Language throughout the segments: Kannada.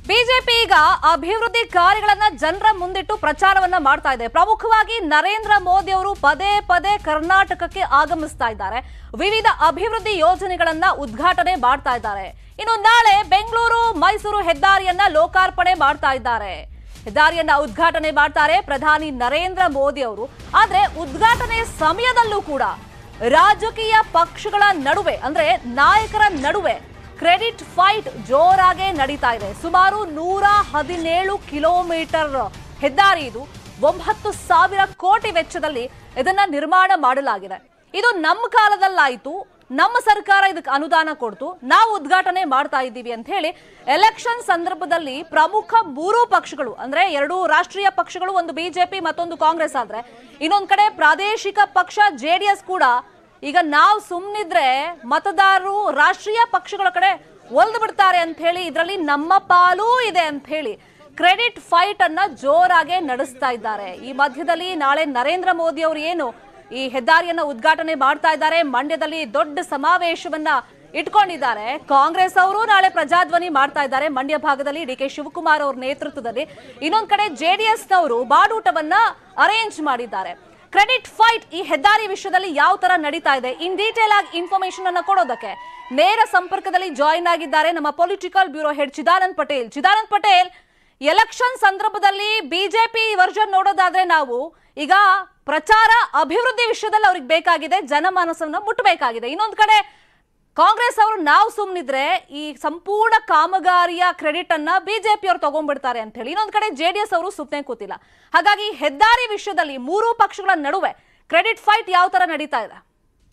ಬಿಜೆಪಿ ಈಗ ಅಭಿವೃದ್ಧಿ ಕಾರ್ಯಗಳನ್ನ ಜನರ ಮುಂದಿಟ್ಟು ಪ್ರಚಾರವನ್ನ ಮಾಡ್ತಾ ಇದೆ ಪ್ರಮುಖವಾಗಿ ನರೇಂದ್ರ ಮೋದಿ ಅವರು ಪದೇ ಪದೇ ಕರ್ನಾಟಕಕ್ಕೆ ಆಗಮಿಸ್ತಾ ಇದ್ದಾರೆ ವಿವಿಧ ಅಭಿವೃದ್ಧಿ ಯೋಜನೆಗಳನ್ನ ಉದ್ಘಾಟನೆ ಮಾಡ್ತಾ ಇದ್ದಾರೆ ಇನ್ನು ನಾಳೆ ಬೆಂಗಳೂರು ಮೈಸೂರು ಹೆದ್ದಾರಿಯನ್ನ ಲೋಕಾರ್ಪಣೆ ಮಾಡ್ತಾ ಇದ್ದಾರೆ ಹೆದ್ದಾರಿಯನ್ನ ಉದ್ಘಾಟನೆ ಮಾಡ್ತಾರೆ ಪ್ರಧಾನಿ ನರೇಂದ್ರ ಮೋದಿ ಅವರು ಆದ್ರೆ ಉದ್ಘಾಟನೆ ಸಮಯದಲ್ಲೂ ಕೂಡ ರಾಜಕೀಯ ಪಕ್ಷಗಳ ನಡುವೆ ಅಂದ್ರೆ ನಾಯಕರ ನಡುವೆ ಕ್ರೆಡಿಟ್ ಫೈಟ್ ಜೋರಾಗೆ ನಡೀತಾ ಇದೆ ಸುಮಾರು ನೂರ ಹದಿನೇಳು ಕಿಲೋಮೀಟರ್ ಹೆದ್ದಾರಿ ಇದು ಒಂಬತ್ತು ಸಾವಿರ ಕೋಟಿ ವೆಚ್ಚದಲ್ಲಿ ಇದನ್ನ ನಿರ್ಮಾಣ ಮಾಡಲಾಗಿದೆ ಇದು ನಮ್ಮ ಕಾಲದಲ್ಲಾಯ್ತು ನಮ್ಮ ಸರ್ಕಾರ ಇದಕ್ಕೆ ಅನುದಾನ ಕೊಡ್ತು ನಾವು ಉದ್ಘಾಟನೆ ಮಾಡ್ತಾ ಇದ್ದೀವಿ ಅಂತ ಹೇಳಿ ಎಲೆಕ್ಷನ್ ಸಂದರ್ಭದಲ್ಲಿ ಪ್ರಮುಖ ಮೂರೂ ಪಕ್ಷಗಳು ಅಂದ್ರೆ ಎರಡು ರಾಷ್ಟ್ರೀಯ ಪಕ್ಷಗಳು ಒಂದು ಬಿಜೆಪಿ ಮತ್ತೊಂದು ಕಾಂಗ್ರೆಸ್ ಆದ್ರೆ ಇನ್ನೊಂದ್ ಕಡೆ ಪ್ರಾದೇಶಿಕ ಪಕ್ಷ ಜೆಡಿಎಸ್ ಕೂಡ ಈಗ ನಾವು ಸುಮ್ಮನಿದ್ರೆ ಮತದಾರರು ರಾಷ್ಟ್ರೀಯ ಪಕ್ಷಗಳ ಕಡೆ ಒಲ್ದು ಬಿಡ್ತಾರೆ ಅಂತ ಹೇಳಿ ಇದರಲ್ಲಿ ನಮ್ಮ ಪಾಲೂ ಇದೆ ಅಂತ ಹೇಳಿ ಕ್ರೆಡಿಟ್ ಫೈಟ್ ಅನ್ನ ಜೋರಾಗೆ ನಡೆಸ್ತಾ ಇದ್ದಾರೆ ಈ ಮಧ್ಯದಲ್ಲಿ ನಾಳೆ ನರೇಂದ್ರ ಮೋದಿ ಅವರು ಏನು ಈ ಹೆದ್ದಾರಿಯನ್ನ ಉದ್ಘಾಟನೆ ಮಾಡ್ತಾ ಇದ್ದಾರೆ ಮಂಡ್ಯದಲ್ಲಿ ದೊಡ್ಡ ಸಮಾವೇಶವನ್ನ ಇಟ್ಕೊಂಡಿದ್ದಾರೆ ಕಾಂಗ್ರೆಸ್ ಅವರು ನಾಳೆ ಪ್ರಜಾಧ್ವನಿ ಮಾಡ್ತಾ ಇದ್ದಾರೆ ಮಂಡ್ಯ ಭಾಗದಲ್ಲಿ ಡಿ ಕೆ ಶಿವಕುಮಾರ್ ಅವ್ರ ನೇತೃತ್ವದಲ್ಲಿ ಇನ್ನೊಂದ್ ಕಡೆ ಜೆಡಿಎಸ್ ನವರು ಬಾಡೂಟವನ್ನ ಅರೇಂಜ್ ಮಾಡಿದ್ದಾರೆ ಕ್ರೆಡಿಟ್ ಫೈಟ್ ಈ ಹೆದ್ದಾರಿ ವಿಷಯದಲ್ಲಿ ಯಾವ ತರ ನಡೀತಾ ಇದೆ ಇನ್ ಡೀಟೇಲ್ ಆಗಿ ಇನ್ಫಾರ್ಮೇಶನ್ ಅನ್ನ ಕೊಡೋದಕ್ಕೆ ನೇರ ಸಂಪರ್ಕದಲ್ಲಿ ಜಾಯಿನ್ ಆಗಿದ್ದಾರೆ ನಮ್ಮ political bureau head Chidanand Patel Chidanand Patel election ಸಂದರ್ಭದಲ್ಲಿ ಬಿಜೆಪಿ ವರ್ಜನ್ ನೋಡೋದಾದ್ರೆ ನಾವು ಈಗ ಪ್ರಚಾರ ಅಭಿವೃದ್ಧಿ ವಿಷಯದಲ್ಲಿ ಅವ್ರಿಗೆ ಬೇಕಾಗಿದೆ ಜನಮಾನಸವನ್ನ ಮುಟ್ಟಬೇಕಾಗಿದೆ ಇನ್ನೊಂದ್ ಕಡೆ ಕಾಂಗ್ರೆಸ್ ಅವರು ನಾವು ಸುಮ್ಮನಿದ್ರೆ ಈ ಸಂಪೂರ್ಣ ಕಾಮಗಾರಿಯ ಕ್ರೆಡಿಟ್ ಅನ್ನ ಬಿಜೆಪಿ ಅವರು ತಗೊಂಡ್ಬಿಡ್ತಾರೆ ಅಂತ ಹೇಳಿ ಇನ್ನೊಂದ್ ಕಡೆ ಜೆಡಿಎಸ್ ಅವರು ಸುಮ್ಮನೆ ಕೂತಿಲ್ಲ ಹಾಗಾಗಿ ಹೆದ್ದಾರಿ ವಿಷಯದಲ್ಲಿ ಮೂರೂ ಪಕ್ಷಗಳ ನಡುವೆ ಕ್ರೆಡಿಟ್ ಫೈಟ್ ಯಾವ ತರ ನಡೀತಾ ಇದೆ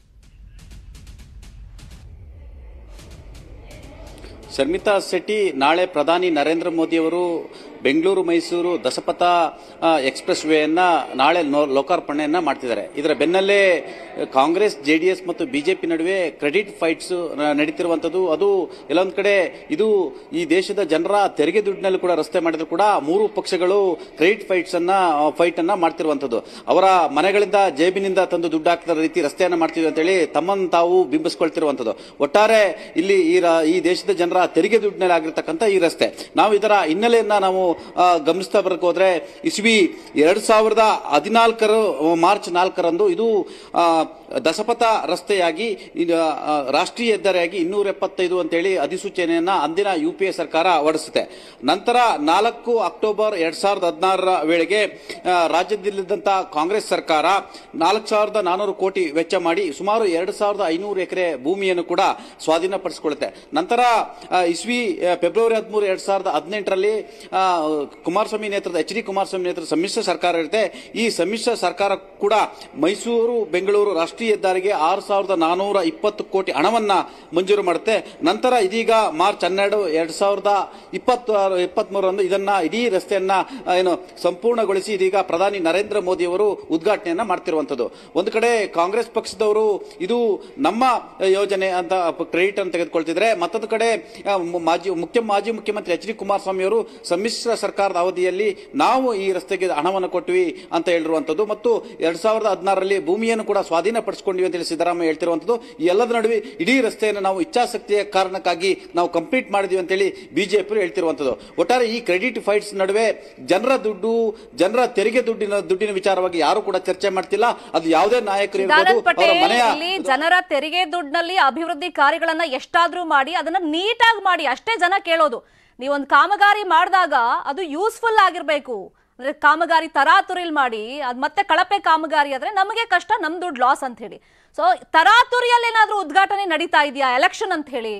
ಶರ್ಮಿತಾ ಶೆಟ್ಟಿ ನಾಳೆ ಪ್ರಧಾನಿ ನರೇಂದ್ರ ಮೋದಿ ಅವರು ಬೆಂಗಳೂರು ಮೈಸೂರು ದಶಪಥ ಆ, ಎಕ್ಸ್ಪ್ರೆಸ್ ವೇಯನ್ನ ನಾಳೆ ನೋ- ಲೋಕಾರ್ಪಣೆಯನ್ನ ಮಾಡ್ತಿದ್ದಾರೆ ಇದರ ಬೆನ್ನಲ್ಲೇ ಕಾಂಗ್ರೆಸ್ ಜೆಡಿಎಸ್ ಮತ್ತು ಬಿಜೆಪಿ ನಡುವೆ ಕ್ರೆಡಿಟ್ ಫೈಟ್ಸ್ ನಡೀತಿರುವಂತದ್ದು ಅದು ಎಲ್ಲೊಂದ್ ಕಡೆ ಇದು ಈ ದೇಶದ ಜನರ ತೆರಿಗೆ ದುಡ್ಡಿನಲ್ಲಿ ಕೂಡ ರಸ್ತೆ ಮಾಡಿದ್ರು ಕೂಡ ಮೂರು ಪಕ್ಷಗಳು ಕ್ರೆಡಿಟ್ ಫೈಟ್ಸ್ ಅನ್ನ ಫೈಟ್ ಅನ್ನ ಮಾಡ್ತಿರುವಂತದ್ದು ಅವರ ಮನೆಗಳಿಂದ ಜೇಬಿನಿಂದ ತಂದು ದುಡ್ಡು ಹಾಕಿದ ರೀತಿ ರಸ್ತೆಯನ್ನ ಮಾಡ್ತಿದ್ವಿ ಅಂತೇಳಿ ತಮ್ಮನ್ನು ತಾವು ಬಿಂಬಿಸ್ಕೊಳ್ತಿರುವಂತದ್ದು ಒಟ್ಟಾರೆ ಇಲ್ಲಿ ಈ ರ- ಈ ದೇಶದ ಜನರ ತೆರಿಗೆ ದುಡ್ಡಿನಲ್ಲಿ ಆಗಿರ್ತಕ್ಕಂಥ ಈ ರಸ್ತೆ ನಾವು ಇದರ ಹಿನ್ನೆಲೆಯನ್ನ ನಾವು ಆ, ಗಮನಿಸ್ತಾ ಬರಕ್ ಹೋದ್ರೆ ಇಸ್ವಿ ಎರಡ್ ಸಾವಿರದ ಹದಿನಾಲ್ಕರ ಮಾರ್ಚ್ ನಾಲ್ಕರಂದು ಇದು ಆ, ದಶಪಥ ರಸ್ತೆಯಾಗಿ ಇದು, ಆ, ರಾಷ್ಟ್ರೀಯ ಹೆದ್ದಾರಿಯಾಗಿ ಇನ್ನೂರ ಎಪ್ಪತ್ತೈದು ಅಂತೇಳಿ ಅಧಿಸೂಚನೆಯನ್ನ ಅಂದಿನ ಯು ಪಿ ಎ ಸರ್ಕಾರ ಹೊರಡಿಸುತ್ತೆ ನಂತರ ನಾಲ್ಕು ಅಕ್ಟೋಬರ್ ಎರಡ್ ಸಾವಿರದ ಹದಿನಾರರ ವೇಳೆಗೆ ಆ, ರಾಜ್ಯದಲ್ಲಿದ್ದಂತ ಕಾಂಗ್ರೆಸ್ ಸರ್ಕಾರ ನಾಲ್ಕು ಸಾವಿರದ ನಾನೂರು ಕೋಟಿ ವೆಚ್ಚ ಮಾಡಿ ಸುಮಾರು ಎರಡು ಸಾವಿರದ ಐನೂರು ಎಕರೆ ಭೂಮಿಯನ್ನು ಕೂಡ ಸ್ವಾಧೀನಪಡಿಸಿಕೊಳ್ಳುತ್ತೆ ನಂತರ ಆ, ಇಸ್ವಿ ಆ, ಫೆಬ್ರವರಿ ಹದಿಮೂರು ಎರಡ್ ಸಾವಿರದ ಹದಿನೆಂಟರಲ್ಲಿ ಆ, ಕುಮಾರಸ್ವಾಮಿ ನೇತೃತ್ವದ ಎಚ್ ಡಿ ಕುಮಾರಸ್ವಾಮಿ ನೇತೃತ್ವದ ಸಮ್ಮಿಶ್ರ ಸರ್ಕಾರ ಇರುತ್ತೆ ಈ ಸಮ್ಮಿಶ್ರ ಸರ್ಕಾರ ಕೂಡ ಮೈಸೂರು ಬೆಂಗಳೂರು ರಾಷ್ಟ್ರೀಯ ಹೆದ್ದಾರಿಗೆ ಆರು ಸಾವಿರದ ನಾನೂರ ಇಪ್ಪತ್ತು ಕೋಟಿ ಹಣವನ್ನ ಮಂಜೂರು ಮಾಡುತ್ತೆ ನಂತರ ಇದೀಗ ಮಾರ್ಚ್ ಹನ್ನೆರಡು ಎರಡ್ ಸಾವಿರದ ಇಪ್ಪತ್ತು ಇಪ್ಪತ್ಮೂರರಂದು ಇದನ್ನ ಇಡೀ ರಸ್ತೆಯನ್ನ ಆ, ಏನು ಸಂಪೂರ್ಣಗೊಳಿಸಿ ಇದೀಗ ಪ್ರಧಾನಿ ನರೇಂದ್ರ ಮೋದಿ ಅವರು ಉದ್ಘಾಟನೆಯನ್ನ ಮಾಡ್ತಿರುವಂತದ್ದು ಒಂದು ಕಡೆ ಕಾಂಗ್ರೆಸ್ ಪಕ್ಷದವರು ಇದು ನಮ್ಮ ಯೋಜನೆ ಅಂತ ಕ್ರೆಡಿಟ್ ಅನ್ನು ತೆಗೆದುಕೊಳ್ತಿದ್ರೆ ಮತ್ತೊಂದು ಕಡೆ ಆ, ಮು- ಮಾಜಿ ಮುಖ್ಯ ಮಾಜಿ ಮುಖ್ಯಮಂತ್ರಿ ಎಚ್ ಡಿ ಕುಮಾರಸ್ವಾಮಿ ಅವರು ಸಮ್ಮಿಶ್ರ ಸರ್ಕಾರದ ಅವಧಿಯಲ್ಲಿ ನಾವು ಈ ರಸ್ತೆಗೆ ಹಣವನ್ನು ಕೊಟ್ವಿ ಅಂತ ಹೇಳಿರುವಂತದ್ದು ಮತ್ತು ಎರಡ್ ಸಾವಿರದ ಹದಿನಾರರಲ್ಲಿ ಭೂಮಿಯನ್ನು ಕೂಡ ಸ್ವಾಧೀನಪಡಿಸಿಕೊಂಡಿವಿ ಅಂತ ಹೇಳಿ ಸಿದ್ದರಾಮಯ್ಯ ಹೇಳ್ತಿರುವಂತದ್ದು ಈ ಎಲ್ಲದ ನಡುವೆ ಇಡೀ ರಸ್ತೆಯನ್ನು ನಾವು ಇಚ್ಛಾಶಕ್ತಿಯ ಕಾರಣಕ್ಕಾಗಿ ನಾವು ಕಂಪ್ಲೀಟ್ ಮಾಡಿದ್ವಿ ಅಂತೇಳಿ ಬಿಜೆಪಿ ಹೇಳ್ತಿರುವಂತದ್ದು ಒಟ್ಟಾರೆ ಈ ಕ್ರೆಡಿಟ್ ಫೈಟ್ಸ್ ನಡುವೆ ಜನರ ದುಡ್ಡು ಜನರ ತೆರಿಗೆ ದುಡ್ಡಿನ ದುಡ್ಡಿನ ವಿಚಾರವಾಗಿ ಯಾರು ಕೂಡ ಚರ್ಚೆ ಮಾಡ್ತಿಲ್ಲ ಅದು ಯಾವುದೇ ನಾಯಕರು ಇರ್ಬೋದು ಚಿದಾನಂದ್ ಅವರ ಪಟೇಲ್ ಮನೆಯ ಇಲ್ಲಿ ಜನರ ತೆರಿಗೆ ದುಡ್ಡಿನಲ್ಲಿ ಅಭಿವೃದ್ಧಿ ಕಾರ್ಯಗಳನ್ನ ಎಷ್ಟಾದ್ರೂ ಮಾಡಿ ಅದನ್ನ ನೀಟಾಗಿ ಮಾಡಿ ಅಷ್ಟೇ ಜನ ಕೇಳೋದು ನೀವೊಂದು ಕಾಮಗಾರಿ ಮಾಡಿದಾಗ ಅದು ಯೂಸ್ಫುಲ್ ಆಗಿರ್ಬೇಕು ಅಂದ್ರೆ ಕಾಮಗಾರಿ ತರಾತುರಿಲ್ ಮಾಡಿ ಅದ್ ಮತ್ತೆ ಕಳಪೆ ಕಾಮಗಾರಿ ಆದ್ರೆ ನಮಗೆ ಕಷ್ಟ ನಮ್ ದುಡ್ಡು ಲಾಸ್ ಅಂತ ಹೇಳಿ ಸೊ ತರಾತುರಿಯಲ್ಲಿ ಏನಾದ್ರೂ ಉದ್ಘಾಟನೆ ನಡೀತಾ ಇದೆಯಾ ಎಲೆಕ್ಷನ್ ಅಂತ ಹೇಳಿ